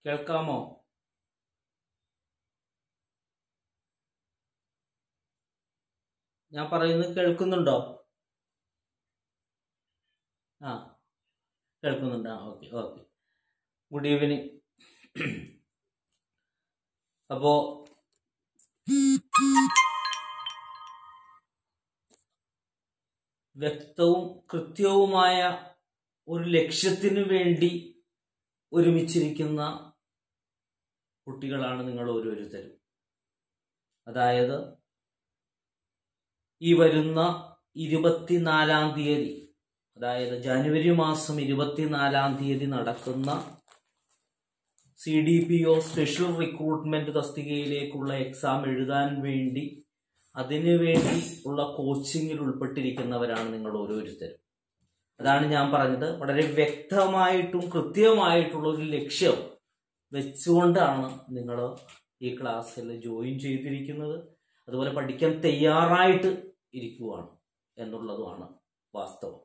കേൾക്കാമോ ഞാൻ പറയുന്നത് കേൾക്കുന്നുണ്ടോ ആ കേൾക്കുന്നുണ്ട് ആ ഓക്കെ ഓക്കെ ഗുഡ് ഈവനിങ് അപ്പോ വ്യക്തവും കൃത്യവുമായ ഒരു ലക്ഷ്യത്തിനു വേണ്ടി ഒരുമിച്ചിരിക്കുന്ന കുട്ടികളാണ് നിങ്ങൾ ഓരോരുത്തരും അതായത് ഈ വരുന്ന ഇരുപത്തിനാലാം തീയതി അതായത് ജനുവരി മാസം ഇരുപത്തിനാലാം തീയതി നടക്കുന്ന C D P O special recruitment തസ്തികയിലേക്കുള്ള എക്സാം എഴുതാൻ വേണ്ടി അതിനു വേണ്ടി ഉള്ള കോച്ചിങ്ങിൽ ഉൾപ്പെട്ടിരിക്കുന്നവരാണ് നിങ്ങൾ ഓരോരുത്തരും അതാണ് ഞാൻ പറഞ്ഞത് വളരെ വ്യക്തമായിട്ടും കൃത്യമായിട്ടുള്ള ഒരു ലക്ഷ്യം വെച്ചുകൊണ്ടാണ് നിങ്ങൾ ഈ ക്ലാസ്സിൽ ജോയിൻ ചെയ്തിരിക്കുന്നത് അതുപോലെ പഠിക്കാൻ തയ്യാറായിട്ട് ഇരിക്കുവാണ് എന്നുള്ളതുമാണ് വാസ്തവം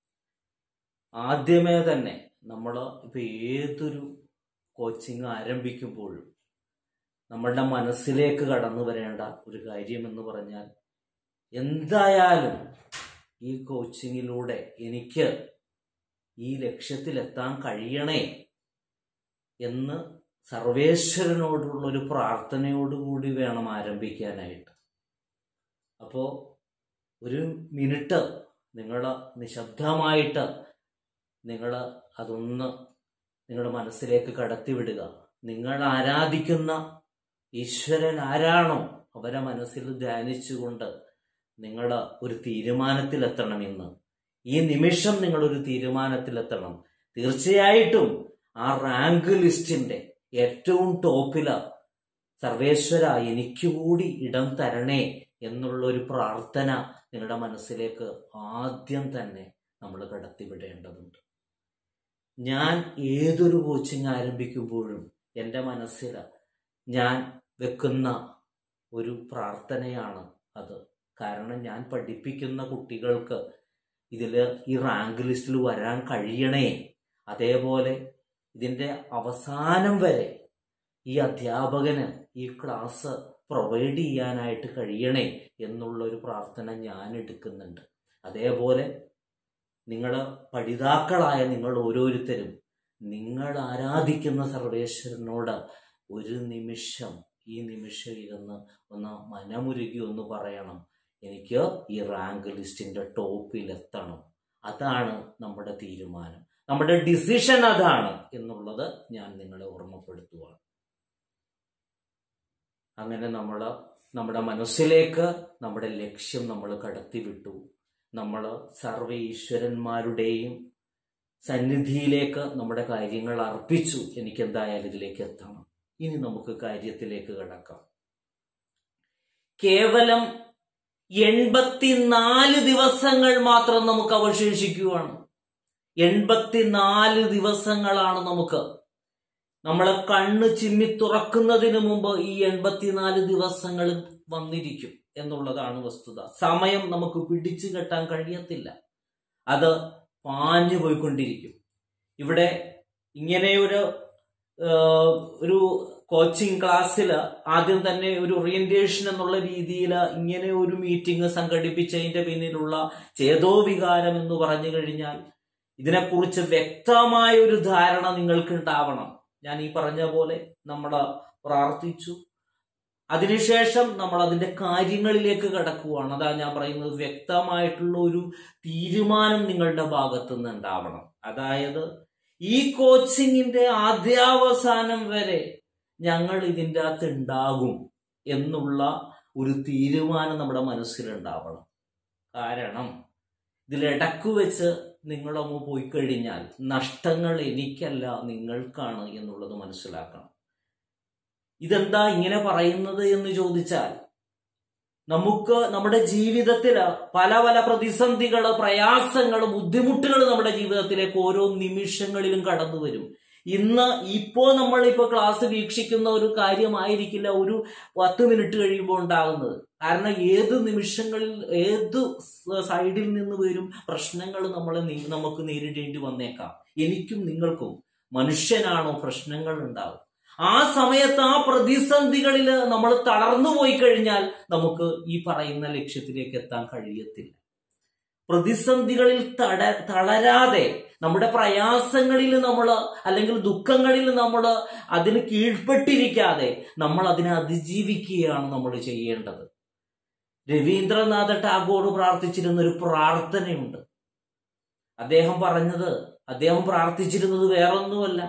ആദ്യമേ തന്നെ നമ്മൾ ഇപ്പൊ ഏതൊരു കോച്ചിങ് ആരംഭിക്കുമ്പോഴും നമ്മളുടെ മനസ്സിലേക്ക് കടന്നു വരേണ്ട ഒരു കാര്യം എന്ന് പറഞ്ഞാൽ എന്തായാലും ഈ കോച്ചിങ്ങിലൂടെ എനിക്ക് ഈ ലക്ഷ്യത്തിലെത്താൻ കഴിയണേ എന്ന് സർവേശ്വരനോടുള്ള ഒരു പ്രാർത്ഥനയോടുകൂടി വേണം ആരംഭിക്കാനായിട്ട് അപ്പോൾ ഒരു മിനിറ്റ് നിങ്ങൾ നിശബ്ദമായിട്ട് നിങ്ങൾ അതൊന്ന് നിങ്ങളുടെ മനസ്സിലേക്ക് കടത്തിവിടുക നിങ്ങൾ ആരാധിക്കുന്ന ഈശ്വരൻ ആരാണോ അവരെ മനസ്സിൽ ധ്യാനിച്ചുകൊണ്ട് നിങ്ങൾ ഒരു തീരുമാനത്തിലെത്തണം ഇന്ന് ഈ നിമിഷം നിങ്ങൾ ഒരു തീരുമാനത്തിലെത്തണം തീർച്ചയായിട്ടും ആ റാങ്ക് ലിസ്റ്റിന്റെ ഏറ്റവും ടോപ്പില് സർവേശ്വര എനിക്ക് കൂടി ഇടം തരണേ എന്നുള്ള ഒരു പ്രാർത്ഥന നിങ്ങളുടെ മനസ്സിലേക്ക് ആദ്യം തന്നെ നമ്മൾ കടത്തിവിടേണ്ടതുണ്ട് ഞാൻ ഏതൊരു കോച്ചിങ് ആരംഭിക്കുമ്പോഴും എൻ്റെ മനസ്സിൽ ഞാൻ വെക്കുന്ന ഒരു പ്രാർത്ഥനയാണ് അത് കാരണം ഞാൻ പഠിപ്പിക്കുന്ന കുട്ടികൾക്ക് ഇതിൽ ഈ റാങ്ക് ലിസ്റ്റിൽ വരാൻ കഴിയണേ അതേപോലെ ഇതിൻ്റെ അവസാനം വരെ ഈ അധ്യാപകന് ഈ ക്ലാസ് പ്രൊവൈഡ് ചെയ്യാനായിട്ട് കഴിയണേ എന്നുള്ള ഒരു പ്രാർത്ഥന ഞാൻ എടുക്കുന്നുണ്ട് അതേപോലെ നിങ്ങൾ പഠിതാക്കളായ നിങ്ങൾ ഓരോരുത്തരും നിങ്ങൾ ആരാധിക്കുന്ന സർവേശ്വരനോട് ഒരു നിമിഷം ഈ നിമിഷം ഇരുന്ന് ഒന്ന് മനമുരുകി ഒന്ന് പറയണം എനിക്ക് ഈ റാങ്ക് ലിസ്റ്റിന്റെ ടോപ്പിൽ എത്തണം അതാണ് നമ്മുടെ തീരുമാനം നമ്മുടെ ഡിസിഷൻ അതാണ് എന്നുള്ളത് ഞാൻ നിങ്ങളെ ഓർമ്മപ്പെടുത്തുകയാണ് അങ്ങനെ നമ്മൾ നമ്മുടെ മനസ്സിലേക്ക് നമ്മുടെ ലക്ഷ്യം നമ്മൾ കടത്തിവിട്ടു നമ്മൾ സർവ ഈശ്വരന്മാരുടെയും സന്നിധിയിലേക്ക് നമ്മുടെ കാര്യങ്ങൾ അർപ്പിച്ചു എനിക്ക് എന്തായാലും ഇതിലേക്ക് എത്തണം ഇനി നമുക്ക് കാര്യത്തിലേക്ക് കടക്കാം കേവലം എൺപത്തിനാല് ദിവസങ്ങൾ മാത്രം നമുക്ക് അവശേഷിക്കുകയാണ് എൺപത്തിനാല് ദിവസങ്ങളാണ് നമുക്ക് നമ്മളെ കണ്ണ് ചിമ്മി തുറക്കുന്നതിന് മുമ്പ് ഈ എൺപത്തിനാല് ദിവസങ്ങൾ വന്നിരിക്കും എന്നുള്ളതാണ് വസ്തുത സമയം നമുക്ക് പിടിച്ചു കെട്ടാൻ കഴിയത്തില്ല അത് പാഞ്ഞു പോയിക്കൊണ്ടിരിക്കും ഇവിടെ ഇങ്ങനെയൊരു ഒരു കോച്ചിങ് ക്ലാസ്സിൽ ആദ്യം തന്നെ ഒരു ഓറിയന്റേഷൻ എന്നുള്ള രീതിയിൽ ഇങ്ങനെ ഒരു മീറ്റിംഗ് സംഘടിപ്പിച്ചതിന്റെ പിന്നിലുള്ള ചേതോവികാരം എന്ന് പറഞ്ഞു കഴിഞ്ഞാൽ ഇതിനെക്കുറിച്ച് വ്യക്തമായ ഒരു ധാരണ നിങ്ങൾക്ക് ഉണ്ടാവണം ഞാൻ ഈ പറഞ്ഞ പോലെ നമ്മൾ പ്രാർത്ഥിച്ചു അതിനുശേഷം നമ്മൾ അതിന്റെ കാര്യങ്ങളിലേക്ക് കടക്കുവാണ് അതാ ഞാൻ പറയുന്നത് വ്യക്തമായിട്ടുള്ള ഒരു തീരുമാനം നിങ്ങളുടെ ഭാഗത്തു നിന്ന് ഉണ്ടാവണം അതായത് ഈ കോച്ചിങ്ങിന്റെ ആദ്യാവസാനം വരെ ഞങ്ങൾ ഇതിൻ്റെ അകത്ത് ഉണ്ടാകും എന്നുള്ള ഒരു തീരുമാനം നമ്മുടെ മനസ്സിലുണ്ടാവണം കാരണം ഇതിലിടക്ക് വെച്ച് നിങ്ങളങ്ങ് പോയി കഴിഞ്ഞാൽ നഷ്ടങ്ങൾ എനിക്കല്ല നിങ്ങൾക്കാണ് എന്നുള്ളത് മനസ്സിലാക്കണം ഇതെന്താ ഇങ്ങനെ പറയുന്നത് എന്ന് ചോദിച്ചാൽ നമുക്ക് നമ്മുടെ ജീവിതത്തിൽ പല പല പ്രതിസന്ധികൾ പ്രയാസങ്ങൾ ബുദ്ധിമുട്ടുകൾ നമ്മുടെ ജീവിതത്തിലേക്ക് ഓരോ നിമിഷങ്ങളിലും കടന്നു വരും ഇന്ന് ഇപ്പോ നമ്മൾ ഇപ്പോ ക്ലാസ് വീക്ഷിക്കുന്ന ഒരു കാര്യമായിരിക്കില്ല ഒരു പത്ത് മിനിറ്റ് കഴിയുമ്പോൾ ഉണ്ടാകുന്നത് കാരണം ഏത് നിമിഷങ്ങളിൽ ഏത് സൈഡിൽ നിന്ന് വരും പ്രശ്നങ്ങൾ നമ്മളെ നമുക്ക് നേരിടേണ്ടി വന്നേക്കാം എനിക്കും നിങ്ങൾക്കും മനുഷ്യനാണോ പ്രശ്നങ്ങൾ ഉണ്ടാവും ആ സമയത്ത് ആ പ്രതിസന്ധികളിൽ നമ്മൾ തളർന്നു പോയി കഴിഞ്ഞാൽ നമുക്ക് ഈ പറയുന്ന ലക്ഷ്യത്തിലേക്ക് എത്താൻ കഴിയത്തില്ല പ്രതിസന്ധികളിൽ തട തളരാതെ നമ്മുടെ പ്രയാസങ്ങളിൽ നമ്മൾ അല്ലെങ്കിൽ ദുഃഖങ്ങളിൽ നമ്മൾ അതിന് കീഴ്പ്പെട്ടിരിക്കാതെ നമ്മൾ അതിനെ അതിജീവിക്കുകയാണ് നമ്മൾ ചെയ്യേണ്ടത് രവീന്ദ്രനാഥ ടാഗോർ പ്രാർത്ഥിച്ചിരുന്ന ഒരു പ്രാർത്ഥനയുണ്ട് അദ്ദേഹം പറഞ്ഞത് അദ്ദേഹം പ്രാർത്ഥിച്ചിരുന്നത് വേറൊന്നുമല്ല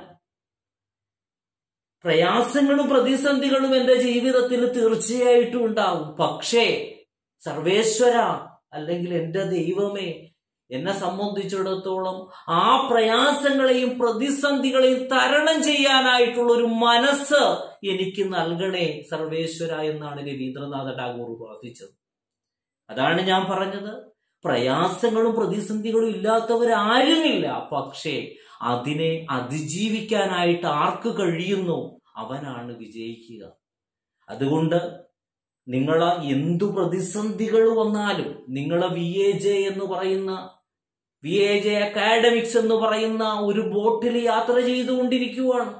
പ്രയാസങ്ങളും പ്രതിസന്ധികളും എന്റെ ജീവിതത്തിൽ തീർച്ചയായിട്ടും ഉണ്ടാവും പക്ഷേ സർവേശ്വര അല്ലെങ്കിൽ എന്റെ ദൈവമേ എന്നെ സംബന്ധിച്ചിടത്തോളം ആ പ്രയാസങ്ങളെയും പ്രതിസന്ധികളെയും തരണം ചെയ്യാനായിട്ടുള്ള ഒരു മനസ്സ് എനിക്ക് നൽകണേ സർവേശ്വര എന്നാണ് രവീന്ദ്രനാഥ ടാഗോർ പ്രാർത്ഥിച്ചത് അതാണ് ഞാൻ പറഞ്ഞത് പ്രയാസങ്ങളും പ്രതിസന്ധികളും ഇല്ലാത്തവരാരുമില്ല പക്ഷേ അതിനെ അതിജീവിക്കാനായിട്ട് ആർക്ക് കഴിയുന്നു അവനാണ് വിജയിക്കുക അതുകൊണ്ട് നിങ്ങൾ എന്തു പ്രതിസന്ധികൾ വന്നാലും നിങ്ങളെ വി എ ജെ എന്ന് പറയുന്ന വി എ ജെ അക്കാഡമിക്സ് എന്ന് പറയുന്ന ഒരു ബോട്ടിൽ യാത്ര ചെയ്തുകൊണ്ടിരിക്കുവാണ്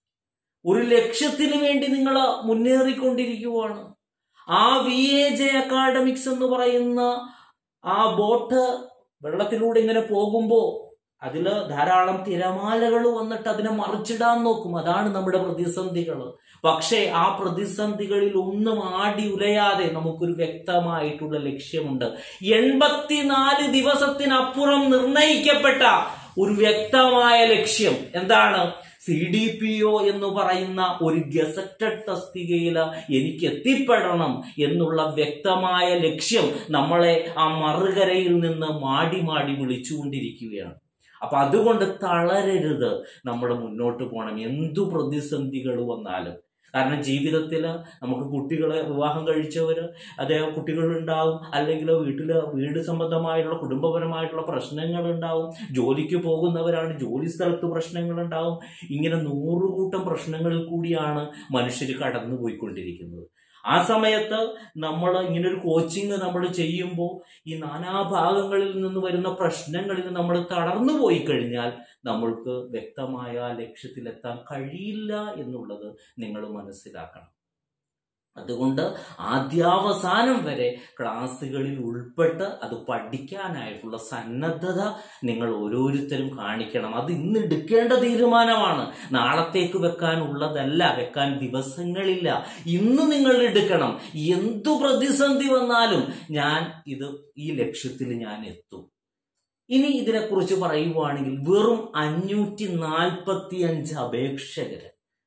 ഒരു ലക്ഷ്യത്തിന് വേണ്ടി നിങ്ങൾ മുന്നേറിക്കൊണ്ടിരിക്കുവാണ് ആ വി എ ജെ അക്കാഡമിക്സ് എന്ന് പറയുന്ന ആ ബോട്ട് വെള്ളത്തിലൂടെ ഇങ്ങനെ പോകുമ്പോൾ അതിൽ ധാരാളം തിരമാലകൾ വന്നിട്ട് അതിനെ മറിച്ചിടാൻ നോക്കും അതാണ് നമ്മുടെ പ്രതിസന്ധികൾ പക്ഷേ ആ പ്രതിസന്ധികളിൽ ഒന്നും ആടി ഉലയാതെ നമുക്കൊരു വ്യക്തമായിട്ടുള്ള ലക്ഷ്യമുണ്ട് എൺപത്തിനാല് ദിവസത്തിനപ്പുറം നിർണയിക്കപ്പെട്ട ഒരു വ്യക്തമായ ലക്ഷ്യം എന്താണ് സി ഡി പി ഒ എന്ന് പറയുന്ന ഒരു ഗസറ്റഡ് തസ്തികയിൽ എനിക്ക് എത്തിപ്പെടണം എന്നുള്ള വ്യക്തമായ ലക്ഷ്യം നമ്മളെ ആ മറുകരയിൽ നിന്ന് മാടി മാടി വിളിച്ചുകൊണ്ടിരിക്കുകയാണ് അപ്പൊ അതുകൊണ്ട് തളരരുത് നമ്മൾ മുന്നോട്ട് പോകണം എന്തു പ്രതിസന്ധികൾ വന്നാലും കാരണം ജീവിതത്തിൽ നമുക്ക് കുട്ടികളെ വിവാഹം കഴിച്ചവര് അതേ കുട്ടികളുണ്ടാവും അല്ലെങ്കിൽ വീട്ടിൽ വീട് സംബന്ധമായിട്ടുള്ള കുടുംബപരമായിട്ടുള്ള പ്രശ്നങ്ങൾ ഉണ്ടാവും ജോലിക്ക് പോകുന്നവരാണ് ജോലി സ്ഥലത്ത് പ്രശ്നങ്ങൾ ഉണ്ടാവും ഇങ്ങനെ നൂറുകൂട്ടം പ്രശ്നങ്ങളിൽ കൂടിയാണ് മനുഷ്യർ കടന്നു പോയിക്കൊണ്ടിരിക്കുന്നത് ആ സമയത്ത് നമ്മൾ ഇങ്ങനെ ഒരു കോച്ചിങ് നമ്മൾ ചെയ്യുമ്പോൾ ഈ നാനാഭാഗങ്ങളിൽ നിന്ന് വരുന്ന പ്രശ്നങ്ങളിൽ നമ്മൾ തളർന്നു പോയി കഴിഞ്ഞാൽ നമ്മൾക്ക് വ്യക്തമായ ലക്ഷ്യത്തിലെത്താൻ കഴിയില്ല എന്നുള്ളത് നിങ്ങൾ മനസ്സിലാക്കണം അതുകൊണ്ട് ആദ്യാവസാനം വരെ ക്ലാസ്സുകളിൽ ഉൾപ്പെട്ട് അത് പഠിക്കാനായിട്ടുള്ള സന്നദ്ധത നിങ്ങൾ ഓരോരുത്തരും കാണിക്കണം അത് ഇന്ന് എടുക്കേണ്ട തീരുമാനമാണ് നാളത്തേക്ക് വെക്കാനുള്ളതല്ല വെക്കാൻ ദിവസങ്ങളില്ല ഇന്ന് നിങ്ങൾ എടുക്കണം എന്തു പ്രതിസന്ധി വന്നാലും ഞാൻ ഇത് ഈ ലക്ഷ്യത്തിൽ ഞാൻ എത്തും ഇനി ഇതിനെക്കുറിച്ച് പറയുവാണെങ്കിൽ വെറും അഞ്ഞൂറ്റി നാൽപ്പത്തി അഞ്ച് അപേക്ഷകര്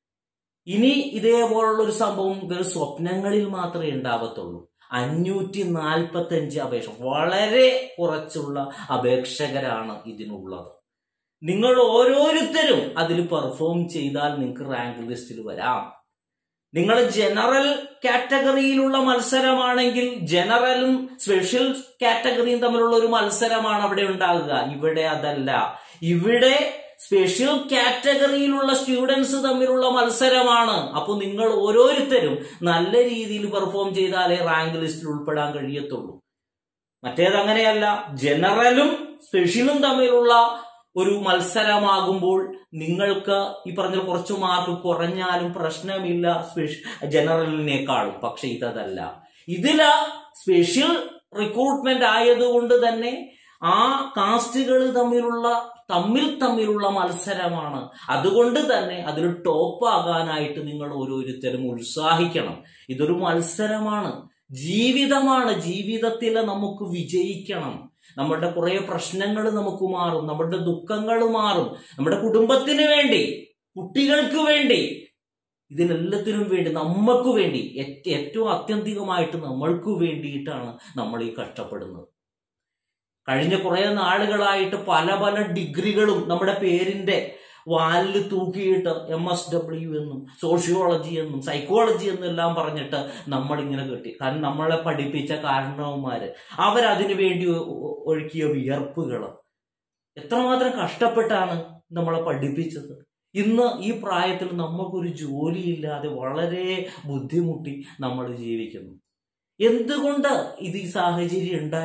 ഇനി ഇതേപോലുള്ള ഒരു സംഭവം വെറും സ്വപ്നങ്ങളിൽ മാത്രമേ ഉണ്ടാവത്തുള്ളൂ അഞ്ഞൂറ്റി നാൽപ്പത്തി അഞ്ച് അപേക്ഷ വളരെ കുറച്ചുള്ള അപേക്ഷകരാണ് ഇതിനുള്ളത് നിങ്ങൾ ഓരോരുത്തരും അതിൽ പെർഫോം ചെയ്താൽ നിങ്ങൾക്ക് റാങ്ക് ലിസ്റ്റിൽ വരാം നിങ്ങൾ ജനറൽ കാറ്റഗറിയിലുള്ള മത്സരമാണെങ്കിൽ ജനറലും സ്പെഷ്യൽ കാറ്റഗറിയും തമ്മിലുള്ള ഒരു മത്സരമാണ് അവിടെ ഉണ്ടാകുക ഇവിടെ അതല്ല ഇവിടെ സ്പെഷ്യൽ കാറ്റഗറിയിലുള്ള സ്റ്റുഡൻസ് തമ്മിലുള്ള മത്സരമാണ് അപ്പോൾ നിങ്ങൾ ഓരോരുത്തരും നല്ല രീതിയിൽ പെർഫോം ചെയ്താലേ റാങ്ക് ലിസ്റ്റിൽ ഉൾപ്പെടാൻ കഴിയത്തുള്ളൂ മറ്റേത് അങ്ങനെയല്ല ജനറലും സ്പെഷ്യലും തമ്മിലുള്ള ഒരു മത്സരമാകുമ്പോൾ നിങ്ങൾക്ക് ഈ പറഞ്ഞ കുറച്ച് മാർക്ക് കുറഞ്ഞാലും പ്രശ്നമില്ല ജനറലിനേക്കാളും പക്ഷെ ഇതല്ല ഇതില് സ്പെഷ്യൽ റിക്രൂട്ട്മെന്റ് ആയതുകൊണ്ട് തന്നെ ആ കാസ്റ്റുകൾ തമ്മിലുള്ള തമ്മിൽ തമ്മിലുള്ള മത്സരമാണ് അതുകൊണ്ട് തന്നെ അതിൽ ടോപ്പ് ആകാനായിട്ട് നിങ്ങൾ ഓരോരുത്തരും ഉത്സാഹിക്കണം ഇതൊരു മത്സരമാണ് ജീവിതമാണ് ജീവിതത്തിൽ നമുക്ക് വിജയിക്കണം നമ്മുടെ കുറെ പ്രശ്നങ്ങൾ നമുക്ക് മാറും നമ്മുടെ ദുഃഖങ്ങൾ മാറും നമ്മുടെ കുടുംബത്തിന് വേണ്ടി കുട്ടികൾക്ക് വേണ്ടി ഇതിനെല്ലാത്തിനും വേണ്ടി നമുക്ക് വേണ്ടി ഏറ്റവും അത്യന്തികമായിട്ട് നമ്മൾക്ക് വേണ്ടിയിട്ടാണ് നമ്മൾ ഈ കഷ്ടപ്പെടുന്നത് കഴിഞ്ഞ കുറെ നാളുകളായിട്ട് പല പല ഡിഗ്രികളും നമ്മുടെ പേരിന്റെ വാലിൽ തൂക്കിയിട്ട് എം എസ് ഡബ്ല്യു എന്നും സോഷ്യോളജി എന്നും സൈക്കോളജി എന്നും എല്ലാം പറഞ്ഞിട്ട് നമ്മൾ ഇങ്ങനെ കിട്ടി കാരണം നമ്മളെ പഠിപ്പിച്ച കാരണവന്മാര് അവരതിനു വേണ്ടി ഒഴുക്കിയ വിയർപ്പുകൾ എത്രമാത്രം കഷ്ടപ്പെട്ടാണ് നമ്മളെ പഠിപ്പിച്ചത് ഇന്ന് ഈ പ്രായത്തിൽ നമുക്കൊരു ജോലിയില്ലാതെ വളരെ ബുദ്ധിമുട്ടി നമ്മൾ ജീവിക്കുന്നു എന്തുകൊണ്ട് ഇത് ഈ സാഹചര്യം ഉണ്ടായി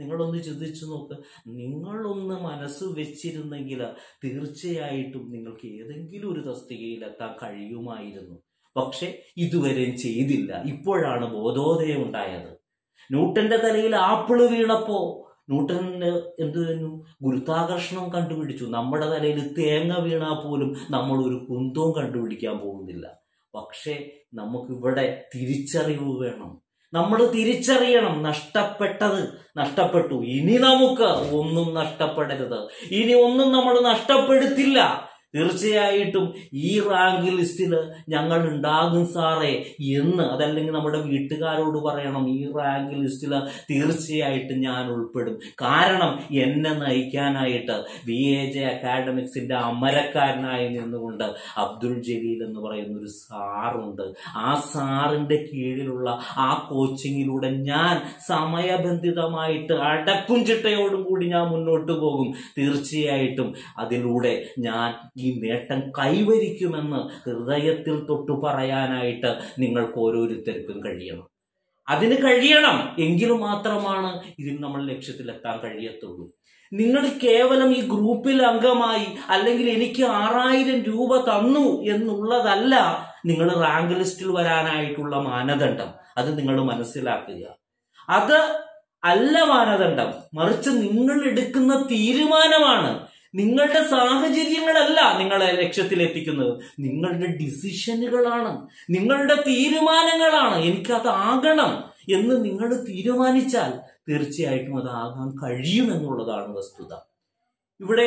നിങ്ങളൊന്ന് ചിന്തിച്ചു നോക്ക് നിങ്ങളൊന്ന് മനസ്സ് വെച്ചിരുന്നെങ്കിൽ തീർച്ചയായിട്ടും നിങ്ങൾക്ക് ഏതെങ്കിലും ഒരു തസ്തികയിൽ എത്താൻ കഴിയുമായിരുന്നു പക്ഷെ ഇതുവരെയും ചെയ്തില്ല ഇപ്പോഴാണ് ബോധോദയം ഉണ്ടായത് ന്യൂട്ടന്റെ തലയിൽ ആപ്പിള് വീണപ്പോ ന്യൂട്ടന് എന്ത് കഴിഞ്ഞു ഗുരുത്വാകർഷണം കണ്ടുപിടിച്ചു നമ്മുടെ തലയിൽ തേങ്ങ വീണാൽ പോലും നമ്മൾ ഒരു കുന്തവും കണ്ടുപിടിക്കാൻ പോകുന്നില്ല പക്ഷേ നമുക്കിവിടെ തിരിച്ചറിവ് വേണം നമ്മൾ തിരിച്ചറിയണം നഷ്ടപ്പെട്ടത് നഷ്ടപ്പെട്ടു ഇനി നമുക്ക് ഒന്നും നഷ്ടപ്പെടരുത് ഇനി ഒന്നും നമ്മൾ നഷ്ടപ്പെടുത്തില്ല തീർച്ചയായിട്ടും ഈ റാങ്ക് ലിസ്റ്റിൽ ഞങ്ങൾ ഉണ്ടാകും സാറേ എന്ന് അതല്ലെങ്കിൽ നമ്മുടെ വീട്ടുകാരോട് പറയണം ഈ റാങ്ക് ലിസ്റ്റിൽ തീർച്ചയായിട്ടും ഞാൻ ഉൾപ്പെടും കാരണം എന്നെ നയിക്കാനായിട്ട് വി എ ജെ അക്കാഡമിക്സിന്റെ അമരക്കാരനായി നിന്നുകൊണ്ട് അബ്ദുൾ ജലീൽ എന്ന് പറയുന്ന ഒരു സാറുണ്ട് ആ സാറിന്റെ കീഴിലുള്ള ആ കോച്ചിങ്ങിലൂടെ ഞാൻ സമയബന്ധിതമായിട്ട് അടക്കും ചിട്ടയോടും കൂടി ഞാൻ മുന്നോട്ട് പോകും തീർച്ചയായിട്ടും അതിലൂടെ ഞാൻ ഈ നേട്ടം കൈവരിക്കുമെന്ന് ഹൃദയത്തിൽ തൊട്ടു പറയാനായിട്ട് നിങ്ങൾക്ക് ഓരോരുത്തർക്കും കഴിയണം അതിന് കഴിയണം എങ്കിൽ മാത്രമാണ് ഇതിൽ നമ്മൾ ലക്ഷ്യത്തിലെത്താൻ കഴിയത്തുള്ളൂ നിങ്ങൾ കേവലം ഈ ഗ്രൂപ്പിൽ അംഗമായി അല്ലെങ്കിൽ എനിക്ക് ആറായിരം രൂപ തന്നു എന്നുള്ളതല്ല നിങ്ങൾ റാങ്ക് ലിസ്റ്റിൽ വരാനായിട്ടുള്ള മാനദണ്ഡം അത് നിങ്ങൾ മനസ്സിലാക്കുക അത് അല്ല മാനദണ്ഡം മറിച്ച് നിങ്ങൾ എടുക്കുന്ന തീരുമാനമാണ് നിങ്ങളുടെ സാഹചര്യങ്ങളല്ല നിങ്ങളെ ലക്ഷ്യത്തിലെത്തിക്കുന്നത് നിങ്ങളുടെ ഡിസിഷനുകളാണ് നിങ്ങളുടെ തീരുമാനങ്ങളാണ് എനിക്കത് ആകണം എന്ന് നിങ്ങൾ തീരുമാനിച്ചാൽ തീർച്ചയായിട്ടും അത് ആകാൻ കഴിയുമെന്നുള്ളതാണ് വസ്തുത ഇവിടെ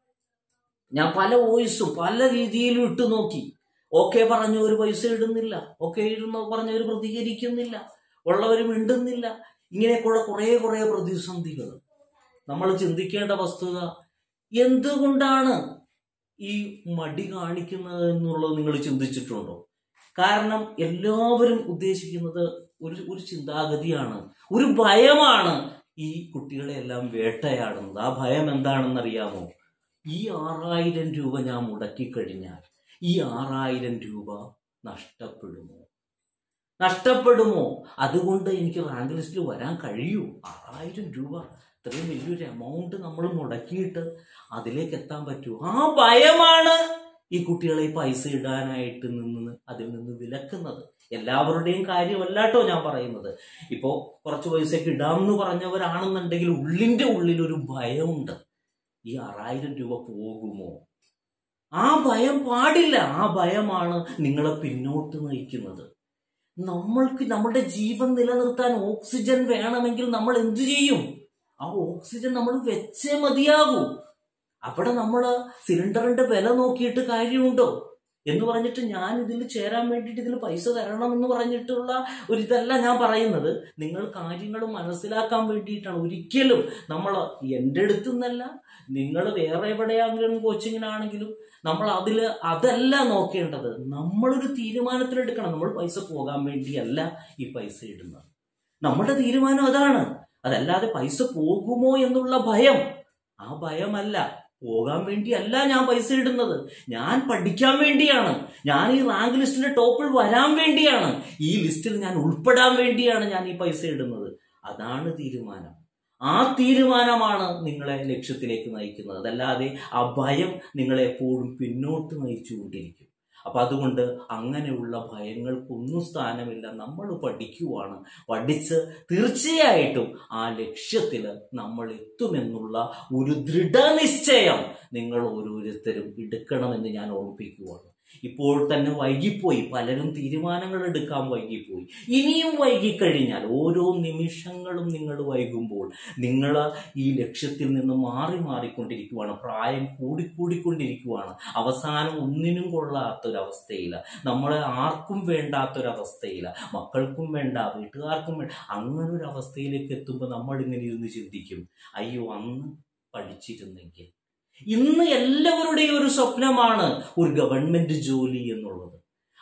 ഞാൻ പല വോയിസും പല രീതിയിലും ഇട്ടു നോക്കി ഓക്കെ പറഞ്ഞവർ പൈസ ഇടുന്നില്ല ഓക്കെ ഇടുന്ന പറഞ്ഞവർ പ്രതികരിക്കുന്നില്ല ഉള്ളവർ മിണ്ടുന്നില്ല ഇങ്ങനെയൊക്കെയുള്ള കുറേ കുറേ പ്രതിസന്ധികൾ നമ്മൾ ചിന്തിക്കേണ്ട വസ്തുത എന്തുകൊണ്ടാണ് ഈ മടി കാണിക്കുന്നത് എന്നുള്ളത് നിങ്ങൾ ചിന്തിച്ചിട്ടുണ്ടോ കാരണം എല്ലാവരും ഉദ്ദേശിക്കുന്നത് ഒരു ഒരു ചിന്താഗതിയാണ് ഒരു ഭയമാണ് ഈ കുട്ടികളെ എല്ലാം വേട്ടയാടുന്നത് ആ ഭയം എന്താണെന്ന് അറിയാമോ ഈ ആറായിരം രൂപ ഞാൻ മുടക്കിക്കഴിഞ്ഞാൽ ഈ ആറായിരം രൂപ നഷ്ടപ്പെടുമോ നഷ്ടപ്പെടുമോ അതുകൊണ്ട് എനിക്ക് റാങ്ക് ലിസ്റ്റിൽ വരാൻ കഴിയൂ ആറായിരം രൂപ ഇത്രയും വലിയൊരു എമൗണ്ട് നമ്മൾ മുടക്കിയിട്ട് അതിലേക്ക് എത്താൻ പറ്റുമോ ആ ഭയമാണ് ഈ കുട്ടികളെ ഈ പൈസ ഇടാനായിട്ട് നിന്ന് അതിൽ നിന്ന് വിലക്കുന്നത് എല്ലാവരുടെയും കാര്യമല്ലാട്ടോ ഞാൻ പറയുന്നത് ഇപ്പോ കുറച്ച് പൈസയൊക്കെ ഇടാമെന്ന് പറഞ്ഞവരാണെന്നുണ്ടെങ്കിൽ ഉള്ളിന്റെ ഉള്ളിൽ ഒരു ഭയമുണ്ട് ഈ ആറായിരം രൂപ പോകുമോ ആ ഭയം പാടില്ല ആ ഭയമാണ് നിങ്ങളെ പിന്നോട്ട് നയിക്കുന്നത് നമ്മൾക്ക് നമ്മുടെ ജീവൻ നിലനിർത്താൻ ഓക്സിജൻ വേണമെങ്കിൽ നമ്മൾ എന്തു ചെയ്യും ആ ഓക്സിജൻ നമ്മൾ വെച്ചേ മതിയാകൂ അവിടെ നമ്മൾ സിലിണ്ടറിന്റെ വില നോക്കിയിട്ട് കാര്യമുണ്ടോ എന്ന് പറഞ്ഞിട്ട് ഞാൻ ഇതിൽ ചേരാൻ വേണ്ടിയിട്ട് ഇതിൽ പൈസ തരണം എന്ന് പറഞ്ഞിട്ടുള്ള ഒരു ഇതല്ല ഞാൻ പറയുന്നത് നിങ്ങൾ കാര്യങ്ങൾ മനസ്സിലാക്കാൻ വേണ്ടിയിട്ടാണ് ഒരിക്കലും നമ്മൾ എൻ്റെ അടുത്തു നിന്നല്ല നിങ്ങൾ വേറെ എവിടെയാണെങ്കിലും കോച്ചിങ്ങിനാണെങ്കിലും നമ്മൾ അതിൽ അതല്ല നോക്കേണ്ടത് നമ്മളൊരു തീരുമാനത്തിലെടുക്കണം നമ്മൾ പൈസ പോകാൻ വേണ്ടിയല്ല ഈ പൈസ ഇടുന്നത് നമ്മുടെ തീരുമാനം അതാണ് അതല്ലാതെ പൈസ പോകുമോ എന്നുള്ള ഭയം ആ ഭയമല്ല പോകാൻ വേണ്ടിയല്ല ഞാൻ പൈസ ഇടുന്നത് ഞാൻ പഠിക്കാൻ വേണ്ടിയാണ് ഞാൻ ഈ റാങ്ക് ലിസ്റ്റിന്റെ ടോപ്പിൽ വരാൻ വേണ്ടിയാണ് ഈ ലിസ്റ്റിൽ ഞാൻ ഉൾപ്പെടാൻ വേണ്ടിയാണ് ഞാൻ ഈ പൈസ ഇടുന്നത് അതാണ് തീരുമാനം ആ തീരുമാനമാണ് നിങ്ങളെ ലക്ഷ്യത്തിലേക്ക് നയിക്കുന്നത് അതല്ലാതെ ആ ഭയം നിങ്ങളെ എപ്പോഴും പിന്നോട്ട് നയിച്ചുകൊണ്ടിരിക്കും അപ്പൊ അതുകൊണ്ട് അങ്ങനെയുള്ള ഭയങ്ങൾക്കൊന്നും സ്ഥാനമില്ല നമ്മൾ പഠിക്കുവാണ് പഠിച്ച് തീർച്ചയായിട്ടും ആ ലക്ഷ്യത്തിൽ നമ്മൾ എത്തുമെന്നുള്ള ഒരു ദൃഢനിശ്ചയം നിങ്ങൾ ഓരോരുത്തരും എടുക്കണമെന്ന് ഞാൻ ഓർമ്മിപ്പിക്കുവാണ് ഇപ്പോൾ തന്നെ വൈകിപ്പോയി പലരും തീരുമാനങ്ങൾ എടുക്കാൻ വൈകിപ്പോയി ഇനിയും വൈകിക്കഴിഞ്ഞാൽ ഓരോ നിമിഷങ്ങളും നിങ്ങൾ വൈകുമ്പോൾ നിങ്ങൾ ഈ ലക്ഷ്യത്തിൽ നിന്ന് മാറി മാറിക്കൊണ്ടിരിക്കുവാണ് പ്രായം കൂടിക്കൂടിക്കൊണ്ടിരിക്കുവാണ് അവസാനം ഒന്നിനും കൊള്ളാത്തൊരവസ്ഥയില്ല നമ്മളെ ആർക്കും വേണ്ടാത്തൊരവസ്ഥയില്ല മക്കൾക്കും വേണ്ട വീട്ടുകാർക്കും വേണ്ട അങ്ങനെ ഒരു അവസ്ഥയിലേക്ക് എത്തുമ്പോൾ നമ്മൾ ഇങ്ങനെ ഇരുന്ന് ചിന്തിക്കും അയ്യോ അന്ന് പഠിച്ചിരുന്നെങ്കിൽ ഇന്ന് എല്ലാവരുടെയും ഒരു സ്വപ്നമാണ് ഒരു ഗവൺമെന്റ് ജോലി എന്നുള്ളത്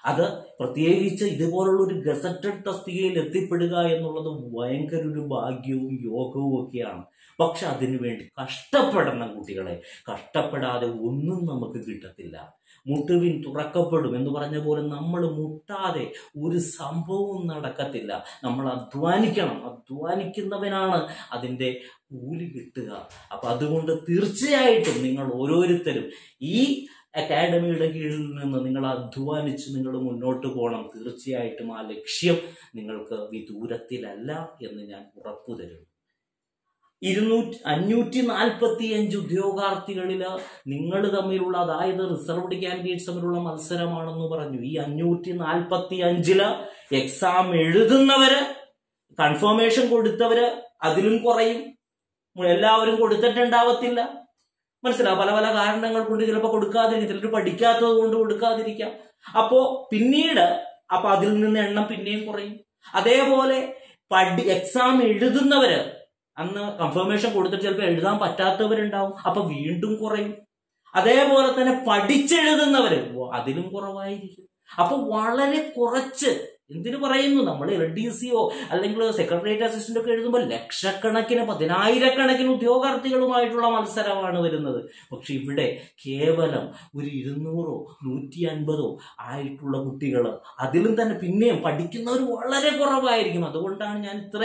അത് പ്രത്യേകിച്ച് ഇതുപോലുള്ള ഒരു ഗസറ്റഡ് തസ്തികയിൽ എത്തിപ്പെടുക എന്നുള്ളത് ഭയങ്കര ഒരു ഭാഗ്യവും യോഗവും ഒക്കെയാണ് പക്ഷെ അതിനുവേണ്ടി കഷ്ടപ്പെടണം കുട്ടികളെ കഷ്ടപ്പെടാതെ ഒന്നും നമുക്ക് കിട്ടത്തില്ല മുട്ടുവിൻ തുറക്കപ്പെടും എന്ന് പറഞ്ഞ പോലെ നമ്മൾ മുട്ടാതെ ഒരു സംഭവവും നടക്കത്തില്ല നമ്മൾ അധ്വാനിക്കണം അധ്വാനിക്കുന്നവനാണ് അതിൻ്റെ കൂലി കിട്ടുക അപ്പൊ അതുകൊണ്ട് തീർച്ചയായിട്ടും നിങ്ങൾ ഓരോരുത്തരും ഈ അക്കാഡമിയുടെ കീഴിൽ നിന്ന് നിങ്ങൾ അധ്വാനിച്ച് നിങ്ങൾ മുന്നോട്ട് പോകണം തീർച്ചയായിട്ടും ആ ലക്ഷ്യം നിങ്ങൾക്ക് വിദൂരത്തിലല്ല എന്ന് ഞാൻ ഉറപ്പു തരുന്നു ഇരുന്നൂറ്റി അഞ്ഞൂറ്റി നാൽപ്പത്തി അഞ്ച് ഉദ്യോഗാർത്ഥികളിൽ നിങ്ങൾ തമ്മിലുള്ള അതായത് റിസർവ്ഡ് കാൻഡിഡേറ്റ്സ് തമ്മിലുള്ള മത്സരമാണെന്ന് പറഞ്ഞു ഈ അഞ്ഞൂറ്റി നാൽപ്പത്തി അഞ്ചില് എക്സാം എഴുതുന്നവര് കൺഫർമേഷൻ കൊടുത്തവര് അതിലും കുറയും എല്ലാവരും കൊടുത്തിട്ടുണ്ടാവത്തില്ല മനസ്സിലാവും പല പല കാരണങ്ങൾ കൊണ്ട് ചിലപ്പോൾ കൊടുക്കാതിരിക്കും ചിലർ പഠിക്കാത്തത് കൊണ്ട് കൊടുക്കാതിരിക്കാം അപ്പോ പിന്നീട് അപ്പൊ അതിൽ നിന്ന് എണ്ണം പിന്നെയും കുറയും അതേപോലെ പഠി എക്സാം എഴുതുന്നവര് അന്ന് കൺഫർമേഷൻ കൊടുത്തിട്ട് ചിലപ്പോൾ എഴുതാൻ പറ്റാത്തവരുണ്ടാവും അപ്പൊ വീണ്ടും കുറയും അതേപോലെ തന്നെ പഠിച്ചെഴുതുന്നവര് അതിലും കുറവായിരിക്കും അപ്പൊ വളരെ കുറച്ച് എന്തിനു പറയുന്നു നമ്മൾ എൽ ഡി സിയോ അല്ലെങ്കിൽ സെക്രട്ടേറിയറ്റ് അസിസ്റ്റന്റ് ഒക്കെ എഴുതുമ്പോൾ ലക്ഷക്കണക്കിന് പതിനായിരക്കണക്കിന് ഉദ്യോഗാർത്ഥികളുമായിട്ടുള്ള മത്സരമാണ് വരുന്നത് പക്ഷെ ഇവിടെ കേവലം ഒരു ഇരുന്നൂറോ നൂറ്റി അൻപതോ ആയിട്ടുള്ള കുട്ടികൾ അതിലും തന്നെ പിന്നെയും പഠിക്കുന്നവർ വളരെ കുറവായിരിക്കും അതുകൊണ്ടാണ് ഞാൻ ഇത്ര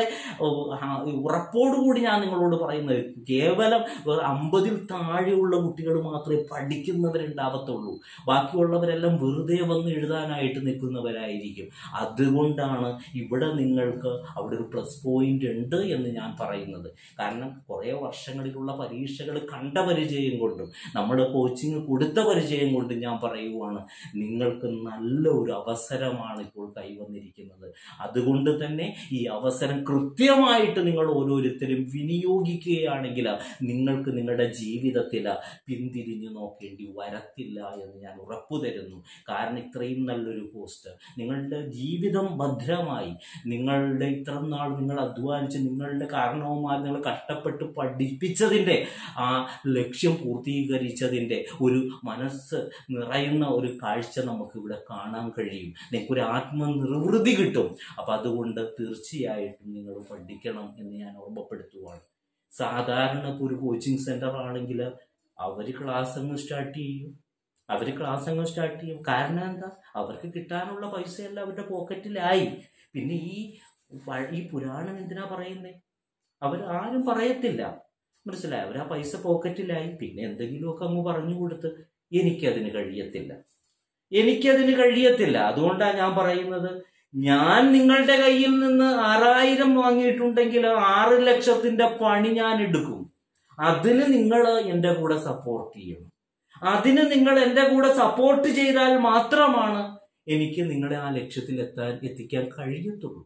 ഉറപ്പോടുകൂടി ഞാൻ നിങ്ങളോട് പറയുന്നത് കേവലം അമ്പതിൽ താഴെയുള്ള കുട്ടികൾ മാത്രമേ പഠിക്കുന്നവരുണ്ടാവത്തുള്ളൂ ബാക്കിയുള്ളവരെല്ലാം വെറുതെ വന്ന് എഴുതാനായിട്ട് നിൽക്കുന്നവരായിരിക്കും അതുകൊണ്ടാണ് ഇവിടെ നിങ്ങൾക്ക് അവിടെ ഒരു പ്ലസ് പോയിന്റ് ഉണ്ട് എന്ന് ഞാൻ പറയുന്നത് കാരണം കുറേ വർഷങ്ങളിലുള്ള പരീക്ഷകൾ കണ്ട പരിചയം കൊണ്ടും നമ്മൾ കോച്ചിങ് കൊടുത്ത പരിചയം കൊണ്ടും ഞാൻ പറയുവാണ് നിങ്ങൾക്ക് നല്ല ഒരു അവസരമാണ് ഇപ്പോൾ കൈവന്നിരിക്കുന്നത് അതുകൊണ്ട് തന്നെ ഈ അവസരം കൃത്യമായിട്ട് നിങ്ങൾ ഓരോരുത്തരും വിനിയോഗിക്കുകയാണെങ്കിൽ നിങ്ങൾക്ക് നിങ്ങളുടെ ജീവിതത്തിൽ പിന്തിരിഞ്ഞു നോക്കേണ്ടി വരത്തില്ല എന്ന് ഞാൻ ഉറപ്പു തരുന്നു കാരണം ഇത്രയും നല്ലൊരു പോസ്റ്റ് നിങ്ങളുടെ ജീവിതം ഭദ്രമായി നിങ്ങളുടെ ഇത്ര നാൾ നിങ്ങൾ അധ്വാനിച്ച് നിങ്ങളുടെ കാരണവുമായി നിങ്ങൾ കഷ്ടപ്പെട്ട് പഠിപ്പിച്ചതിൻ്റെ ആ ലക്ഷ്യം പൂർത്തീകരിച്ചതിൻ്റെ ഒരു മനസ്സ് നിറയുന്ന ഒരു കാഴ്ച നമുക്ക് ഇവിടെ കാണാൻ കഴിയും നിങ്ങൾക്കൊരു ആത്മനിർവൃതി കിട്ടും അപ്പം അതുകൊണ്ട് തീർച്ചയായിട്ടും നിങ്ങൾ പഠിക്കണം എന്ന് ഞാൻ ഓർമ്മപ്പെടുത്തുവാണ് സാധാരണ ഇപ്പോൾ ഒരു കോച്ചിങ് സെന്റർ ആണെങ്കിൽ അവർ ക്ലാസ് അങ്ങ് സ്റ്റാർട്ട് ചെയ്യും അവർ ക്ലാസ് അങ്ങ് സ്റ്റാർട്ട് ചെയ്യും കാരണം എന്താ അവർക്ക് കിട്ടാനുള്ള പൈസയെല്ലാം അവരുടെ പോക്കറ്റിലായി പിന്നെ ഈ ഈ പുരാണം എന്തിനാ പറയുന്നേ അവർ ആരും പറയത്തില്ല മനസ്സിലായി അവർ ആ പൈസ പോക്കറ്റിലായി പിന്നെ എന്തെങ്കിലുമൊക്കെ അങ്ങ് പറഞ്ഞു കൊടുത്ത് എനിക്കതിന് കഴിയത്തില്ല എനിക്കതിന് കഴിയത്തില്ല അതുകൊണ്ടാണ് ഞാൻ പറയുന്നത് ഞാൻ നിങ്ങളുടെ കയ്യിൽ നിന്ന് ആറായിരം വാങ്ങിയിട്ടുണ്ടെങ്കിൽ ആറ് ലക്ഷത്തിന്റെ പണി ഞാൻ എടുക്കും അതിന് നിങ്ങൾ എൻ്റെ കൂടെ സപ്പോർട്ട് ചെയ്യണം അതിന് നിങ്ങൾ എൻ്റെ കൂടെ സപ്പോർട്ട് ചെയ്താൽ മാത്രമാണ് എനിക്ക് നിങ്ങളെ ആ ലക്ഷ്യത്തിൽ എത്താൻ എത്തിക്കാൻ കഴിയത്തുള്ളൂ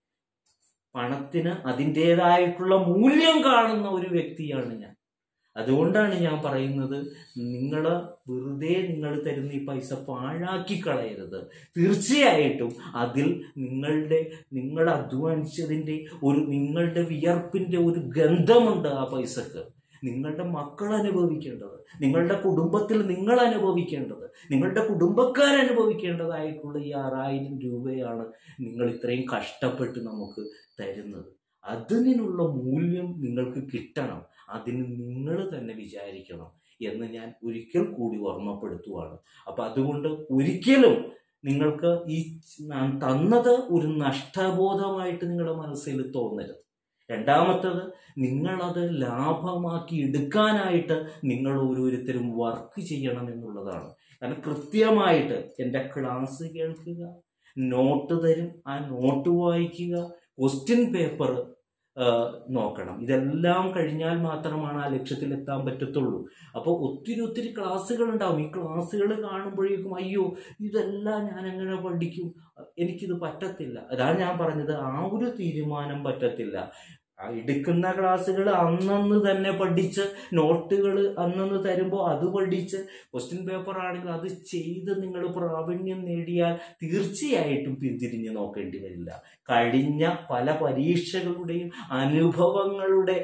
പണത്തിന് അതിൻ്റെതായിട്ടുള്ള മൂല്യം കാണുന്ന ഒരു വ്യക്തിയാണ് ഞാൻ അതുകൊണ്ടാണ് ഞാൻ പറയുന്നത് നിങ്ങൾ വെറുതെ നിങ്ങൾ തരുന്ന ഈ പൈസ പാഴാക്കി കളയരുത് തീർച്ചയായിട്ടും അതിൽ നിങ്ങളുടെ നിങ്ങൾ അധ്വാനിച്ചതിൻ്റെ ഒരു നിങ്ങളുടെ വിയർപ്പിൻ്റെ ഒരു ഗന്ധമുണ്ട് ആ പൈസക്ക് നിങ്ങളുടെ മക്കൾ അനുഭവിക്കേണ്ടത് നിങ്ങളുടെ കുടുംബത്തിൽ നിങ്ങൾ അനുഭവിക്കേണ്ടത് നിങ്ങളുടെ കുടുംബക്കാർ അനുഭവിക്കേണ്ടതായിട്ടുള്ള ഈ ആറായിരം രൂപയാണ് നിങ്ങൾ ഇത്രയും കഷ്ടപ്പെട്ട് നമുക്ക് തരുന്നത് അതിനുള്ള മൂല്യം നിങ്ങൾക്ക് കിട്ടണം അതിന് നിങ്ങൾ തന്നെ വിചാരിക്കണം എന്ന് ഞാൻ ഒരിക്കൽ കൂടി ഓർമ്മപ്പെടുത്തുവാണ് അപ്പൊ അതുകൊണ്ട് ഒരിക്കലും നിങ്ങൾക്ക് ഈ ഞാൻ തന്നത് ഒരു നഷ്ടബോധമായിട്ട് നിങ്ങളുടെ മനസ്സിൽ തോന്നരുത് രണ്ടാമത്തത് നിങ്ങളത് ലാഭമാക്കി എടുക്കാനായിട്ട് നിങ്ങൾ ഓരോരുത്തരും വർക്ക് ചെയ്യണം എന്നുള്ളതാണ് കാരണം കൃത്യമായിട്ട് എൻ്റെ ക്ലാസ് കേൾക്കുക നോട്ട് തരും ആ നോട്ട് വായിക്കുക ക്വസ്റ്റ്യൻ പേപ്പർ നോക്കണം ഇതെല്ലാം കഴിഞ്ഞാൽ മാത്രമാണ് ആ ലക്ഷ്യത്തിൽ എത്താൻ പറ്റത്തുള്ളൂ അപ്പോൾ ഒത്തിരി ഒത്തിരി ക്ലാസ്സുകൾ ഉണ്ടാവും ഈ ക്ലാസ്സുകൾ കാണുമ്പോഴേക്കും അയ്യോ ഇതെല്ലാം ഞാൻ എങ്ങനെ പഠിക്കും എനിക്കിത് പറ്റത്തില്ല അതാണ് ഞാൻ പറഞ്ഞത് ആ ഒരു തീരുമാനം പറ്റത്തില്ല ആ എടുക്കുന്ന ക്ലാസ്സുകൾ അന്നന്ന് തന്നെ പഠിച്ച് നോട്ടുകൾ അന്നന്ന് തരുമ്പോൾ അത് പഠിച്ച് ക്വസ്റ്റ്യൻ പേപ്പർ ആണെങ്കിൽ അത് ചെയ്ത് നിങ്ങൾ പ്രാവീണ്യം നേടിയാൽ തീർച്ചയായിട്ടും പിന്തിരിഞ്ഞ് നോക്കേണ്ടി വരില്ല കഴിഞ്ഞ പല പരീക്ഷകളുടെയും അനുഭവങ്ങളുടെ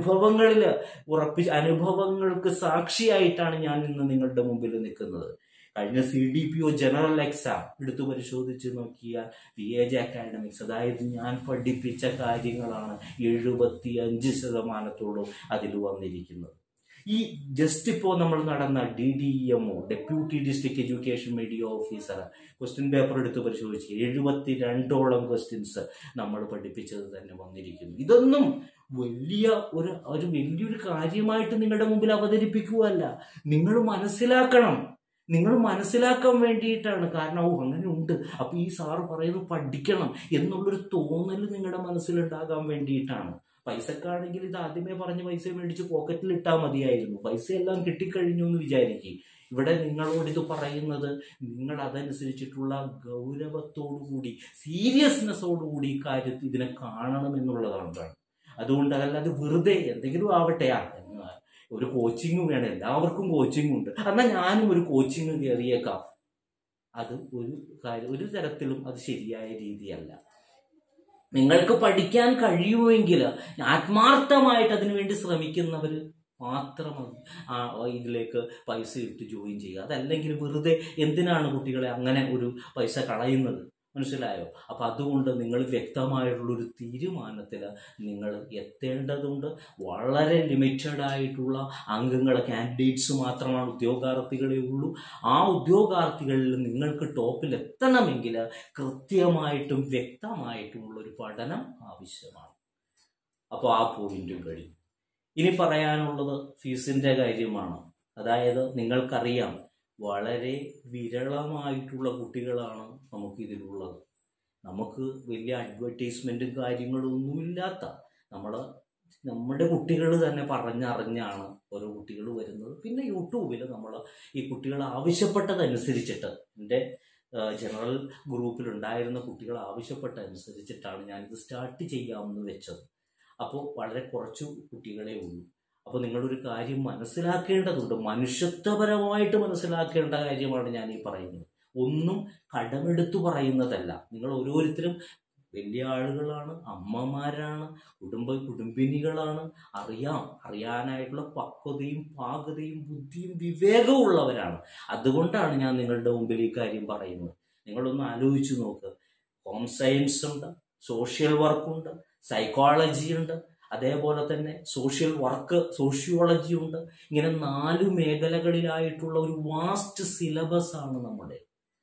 അനുഭവങ്ങളിൽ ഉറപ്പി അനുഭവങ്ങൾക്ക് സാക്ഷിയായിട്ടാണ് ഞാൻ ഇന്ന് നിങ്ങളുടെ മുമ്പിൽ നിൽക്കുന്നത് കഴിഞ്ഞ C D P O general exam എടുത്തു പരിശോധിച്ച് നോക്കിയാൽ വി എജ് അക്കാഡമിക്സ് അതായത് ഞാൻ പഠിപ്പിച്ച കാര്യങ്ങളാണ് എഴുപത്തി അഞ്ച് ശതമാനത്തോളം അതിൽ വന്നിരിക്കുന്നത് ഈ ജസ്റ്റ് ഇപ്പോൾ നമ്മൾ നടന്ന D D M O deputy district education media officer question paper എടുത്ത് പരിശോധിച്ച് എഴുപത്തി രണ്ടോളം ക്വസ്റ്റ്യൻസ് നമ്മൾ പഠിപ്പിച്ചത് തന്നെ വന്നിരിക്കുന്നു ഇതൊന്നും വലിയ ഒരു ഒരു വലിയൊരു കാര്യമായിട്ട് നിങ്ങളുടെ മുമ്പിൽ അവതരിപ്പിക്കുകയല്ല നിങ്ങൾ മനസ്സിലാക്കണം നിങ്ങൾ മനസ്സിലാക്കാൻ വേണ്ടിയിട്ടാണ് കാരണം ഓ അങ്ങനെ ഉണ്ട് അപ്പൊ ഈ സാറ് പറയുന്നത് പഠിക്കണം എന്നുള്ളൊരു തോന്നൽ നിങ്ങളുടെ മനസ്സിലുണ്ടാകാൻ വേണ്ടിയിട്ടാണ് പൈസക്കാണെങ്കിൽ ഇത് ആദ്യമേ പറഞ്ഞ് പൈസ മേടിച്ച് പോക്കറ്റിൽ ഇട്ടാൽ മതിയായിരുന്നു പൈസ എല്ലാം കിട്ടിക്കഴിഞ്ഞു എന്ന് വിചാരിക്കും ഇവിടെ നിങ്ങളോട് ഇത് പറയുന്നത് നിങ്ങൾ അതനുസരിച്ചിട്ടുള്ള ഗൗരവത്തോടുകൂടി സീരിയസ്നെസ്സോടുകൂടി ഈ കാര്യത്തിൽ ഇതിനെ കാണണം എന്നുള്ളതാണ് അതുകൊണ്ട് അതല്ലാതെ വെറുതെ എന്തെങ്കിലും ആവട്ടെ ആ എന്നാ ഒരു കോച്ചിങ് വേണം എല്ലാവർക്കും കോച്ചിങ് ഉണ്ട് എന്നാൽ ഞാനും ഒരു കോച്ചിങ് കയറിയേക്കാം അത് ഒരു കാര്യം ഒരു തരത്തിലും അത് ശരിയായ രീതിയല്ല നിങ്ങൾക്ക് പഠിക്കാൻ കഴിയുമെങ്കിൽ ആത്മാർത്ഥമായിട്ട് അതിനുവേണ്ടി ശ്രമിക്കുന്നവർ മാത്രം അത് ആ ഇതിലേക്ക് പൈസ ഇട്ട് ജോയിൻ ചെയ്യുക അതല്ലെങ്കിൽ വെറുതെ എന്തിനാണ് കുട്ടികളെ അങ്ങനെ ഒരു പൈസ കളയുന്നത് മനസ്സിലായോ അപ്പൊ അതുകൊണ്ട് നിങ്ങൾ വ്യക്തമായിട്ടുള്ളൊരു തീരുമാനത്തിൽ നിങ്ങൾ എത്തേണ്ടതുണ്ട് വളരെ ലിമിറ്റഡ് ആയിട്ടുള്ള അംഗങ്ങൾ കാൻഡിഡേറ്റ്സ് മാത്രമാണ് ഉദ്യോഗാർത്ഥികളെ ഉള്ളൂ ആ ഉദ്യോഗാർത്ഥികളിൽ നിങ്ങൾക്ക് ടോപ്പിൽ എത്തണമെങ്കിൽ കൃത്യമായിട്ടും വ്യക്തമായിട്ടുമുള്ള ഒരു പഠനം ആവശ്യമാണ് അപ്പോൾ ആ പോയിന്റും കഴിഞ്ഞു ഇനി പറയാനുള്ളത് ഫീസിന്റെ കാര്യമാണ് അതായത് നിങ്ങൾക്കറിയാം വളരെ വിരളമായിട്ടുള്ള കുട്ടികളാണ് നമുക്ക് ഇതിലുള്ളത് നമുക്ക് വലിയ അഡ്വർടൈസ്മെന്റും കാര്യങ്ങളും ഒന്നുമില്ലാത്ത നമ്മൾ നമ്മുടെ കുട്ടികൾ തന്നെ പറഞ്ഞറിഞ്ഞാണ് ഓരോ കുട്ടികൾ വരുന്നത് പിന്നെ യൂട്യൂബിൽ നമ്മൾ ഈ കുട്ടികൾ ആവശ്യപ്പെട്ടതനുസരിച്ചിട്ട് എൻ്റെ ജനറൽ ഗ്രൂപ്പിൽ ഉണ്ടായിരുന്ന കുട്ടികൾ ആവശ്യപ്പെട്ടതനുസരിച്ചിട്ടാണ് ഞാനിത് സ്റ്റാർട്ട് ചെയ്യാമെന്ന് വെച്ചത് അപ്പോൾ വളരെ കുറച്ചു കുട്ടികളെ ഉള്ളൂ അപ്പോൾ നിങ്ങളൊരു കാര്യം മനസ്സിലാക്കേണ്ടതുണ്ട് മനുഷ്യത്വപരമായിട്ട് മനസ്സിലാക്കേണ്ട കാര്യമാണ് ഞാൻ ഈ പറയുന്നത് ഒന്നും കടമെടുത്തു പറയുന്നതല്ല നിങ്ങൾ ഓരോരുത്തരും വലിയ ആളുകളാണ് അമ്മമാരാണ് കുടുംബ കുടുംബിനികളാണ് അറിയാം അറിയാനായിട്ടുള്ള പക്വതയും പാകതയും ബുദ്ധിയും വിവേകവും ഉള്ളവരാണ് അതുകൊണ്ടാണ് ഞാൻ നിങ്ങളുടെ മുമ്പിൽ ഈ കാര്യം പറയുന്നത് നിങ്ങളൊന്ന് ആലോചിച്ച് നോക്ക് ഹോം സയൻസ് ഉണ്ട് സോഷ്യൽ വർക്കുണ്ട് സൈക്കോളജി ഉണ്ട് അതേപോലെ തന്നെ സോഷ്യൽ വർക്ക് സോഷ്യോളജി ഉണ്ട് ഇങ്ങനെ നാല് മേഖലകളിലായിട്ടുള്ള ഒരു വാസ്റ്റ് സിലബസ് ആണ് നമ്മുടെ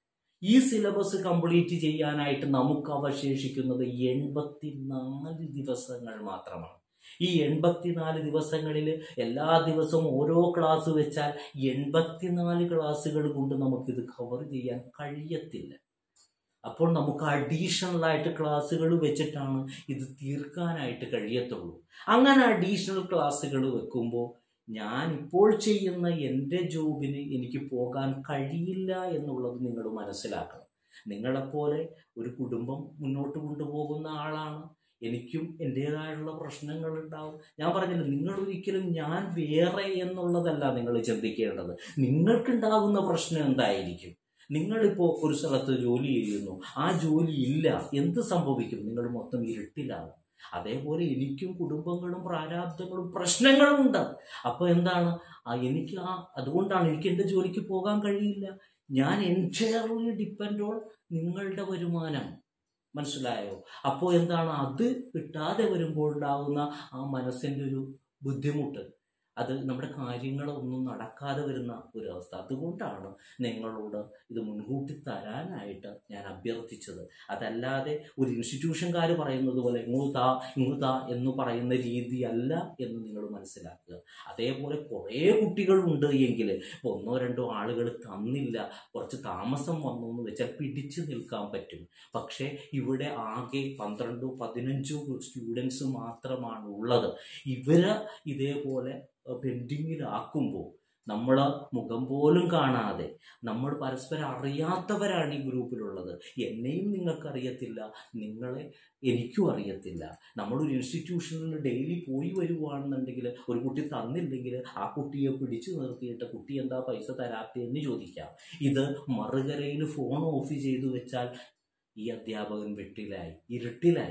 ഈ സിലബസ് കംപ്ലീറ്റ് ചെയ്യാനായിട്ട് നമുക്ക് അവശേഷിക്കുന്നത് എൺപത്തിനാല് ദിവസങ്ങൾ മാത്രമാണ് ഈ എൺപത്തിനാല് ദിവസങ്ങളിൽ എല്ലാ ദിവസവും ഓരോ ക്ലാസ് വെച്ചാൽ എൺപത്തിനാല് ക്ലാസ്സുകൾ കൊണ്ട് നമുക്കിത് കവർ ചെയ്യാൻ കഴിയത്തില്ല അപ്പോൾ നമുക്ക് അഡീഷണൽ ആയിട്ട് ക്ലാസ്സുകൾ വെച്ചിട്ടാണ് ഇത് തീർക്കാനായിട്ട് കഴിയത്തുള്ളൂ അങ്ങനെ അഡീഷണൽ ക്ലാസ്സുകൾ വെക്കുമ്പോൾ ഞാൻ ഇപ്പോൾ ചെയ്യുന്ന എൻ്റെ ജോബിന് എനിക്ക് പോകാൻ കഴിയില്ല എന്നുള്ളത് നിങ്ങൾ മനസ്സിലാക്കണം നിങ്ങളെപ്പോലെ ഒരു കുടുംബം മുന്നോട്ട് കൊണ്ടുപോകുന്ന ആളാണ് എനിക്കും എൻ്റേതായുള്ള പ്രശ്നങ്ങൾ ഉണ്ടാവും ഞാൻ പറഞ്ഞില്ല നിങ്ങൾ ഒരിക്കലും ഞാൻ വേറെ എന്നുള്ളതല്ല നിങ്ങൾ ചിന്തിക്കേണ്ടത് നിങ്ങൾക്കുണ്ടാകുന്ന പ്രശ്നം എന്തായിരിക്കും നിങ്ങളിപ്പോൾ ഒരു സ്ഥലത്ത് ജോലി ചെയ്യുന്നു ആ ജോലി ഇല്ല എന്ത് സംഭവിക്കും നിങ്ങൾ മൊത്തം ഇരുട്ടിലാവും അതേപോലെ എനിക്കും കുടുംബങ്ങളും പ്രാരാബ്ദങ്ങളും പ്രശ്നങ്ങളും ഉണ്ട് അപ്പോൾ എന്താണ് ആ എനിക്ക് ആ അതുകൊണ്ടാണ് എനിക്ക് എൻ്റെ ജോലിക്ക് പോകാൻ കഴിയില്ല ഞാൻ എൻറ്റയർലി ഡിപ്പെൻഡ് ഓൺ നിങ്ങളുടെ വരുമാനം മനസ്സിലായോ അപ്പോൾ എന്താണ് അത് കിട്ടാതെ വരുമ്പോൾ ഉണ്ടാകുന്ന ആ മനസ്സിൻ്റെ ഒരു ബുദ്ധിമുട്ട് അത് നമ്മുടെ കാര്യങ്ങളൊന്നും നടക്കാതെ വരുന്ന ഒരു അവസ്ഥ അതുകൊണ്ടാണ് നിങ്ങളോട് ഇത് മുൻകൂട്ടി തരാനായിട്ട് ഞാൻ അഭ്യർത്ഥിച്ചത് അതല്ലാതെ ഒരു ഇൻസ്റ്റിറ്റ്യൂഷൻകാർ പറയുന്നത് പോലെ ഇങ്ങു താ ഇങ്ങു താ എന്ന് പറയുന്ന രീതിയല്ല എന്ന് നിങ്ങൾ മനസ്സിലാക്കുക അതേപോലെ കുറേ കുട്ടികളുണ്ട് എങ്കിൽ ഇപ്പോൾ ഒന്നോ രണ്ടോ ആളുകൾ തന്നില്ല കുറച്ച് താമസം വന്നു എന്ന് വെച്ചാൽ പിടിച്ചു നിൽക്കാൻ പറ്റും പക്ഷേ ഇവിടെ ആകെ പന്ത്രണ്ടോ പതിനഞ്ചോ സ്റ്റുഡൻസ് മാത്രമാണ് ഉള്ളത് ഇവര് ഇതേപോലെ പെൻഡിങ്ങിലാക്കുമ്പോൾ നമ്മൾ മുഖം പോലും കാണാതെ നമ്മൾ പരസ്പരം അറിയാത്തവരാണ് ഈ ഗ്രൂപ്പിലുള്ളത് എന്നെയും നിങ്ങൾക്കറിയത്തില്ല നിങ്ങളെ എനിക്കും അറിയത്തില്ല നമ്മളൊരു ഇൻസ്റ്റിറ്റ്യൂഷനിൽ ഡെയിലി പോയി വരുവാണെന്നുണ്ടെങ്കിൽ ഒരു കുട്ടി തന്നില്ലെങ്കിൽ ആ കുട്ടിയെ പിടിച്ചു നിർത്തിയിട്ട് കുട്ടി എന്താ പൈസ തരാത്തതെന്ന് ചോദിക്കാം ഇത് മറുകരയിൽ ഫോൺ ഓഫ് ചെയ്തു വെച്ചാൽ ഈ അധ്യാപകൻ വെട്ടിലായി ഇരുട്ടിലായി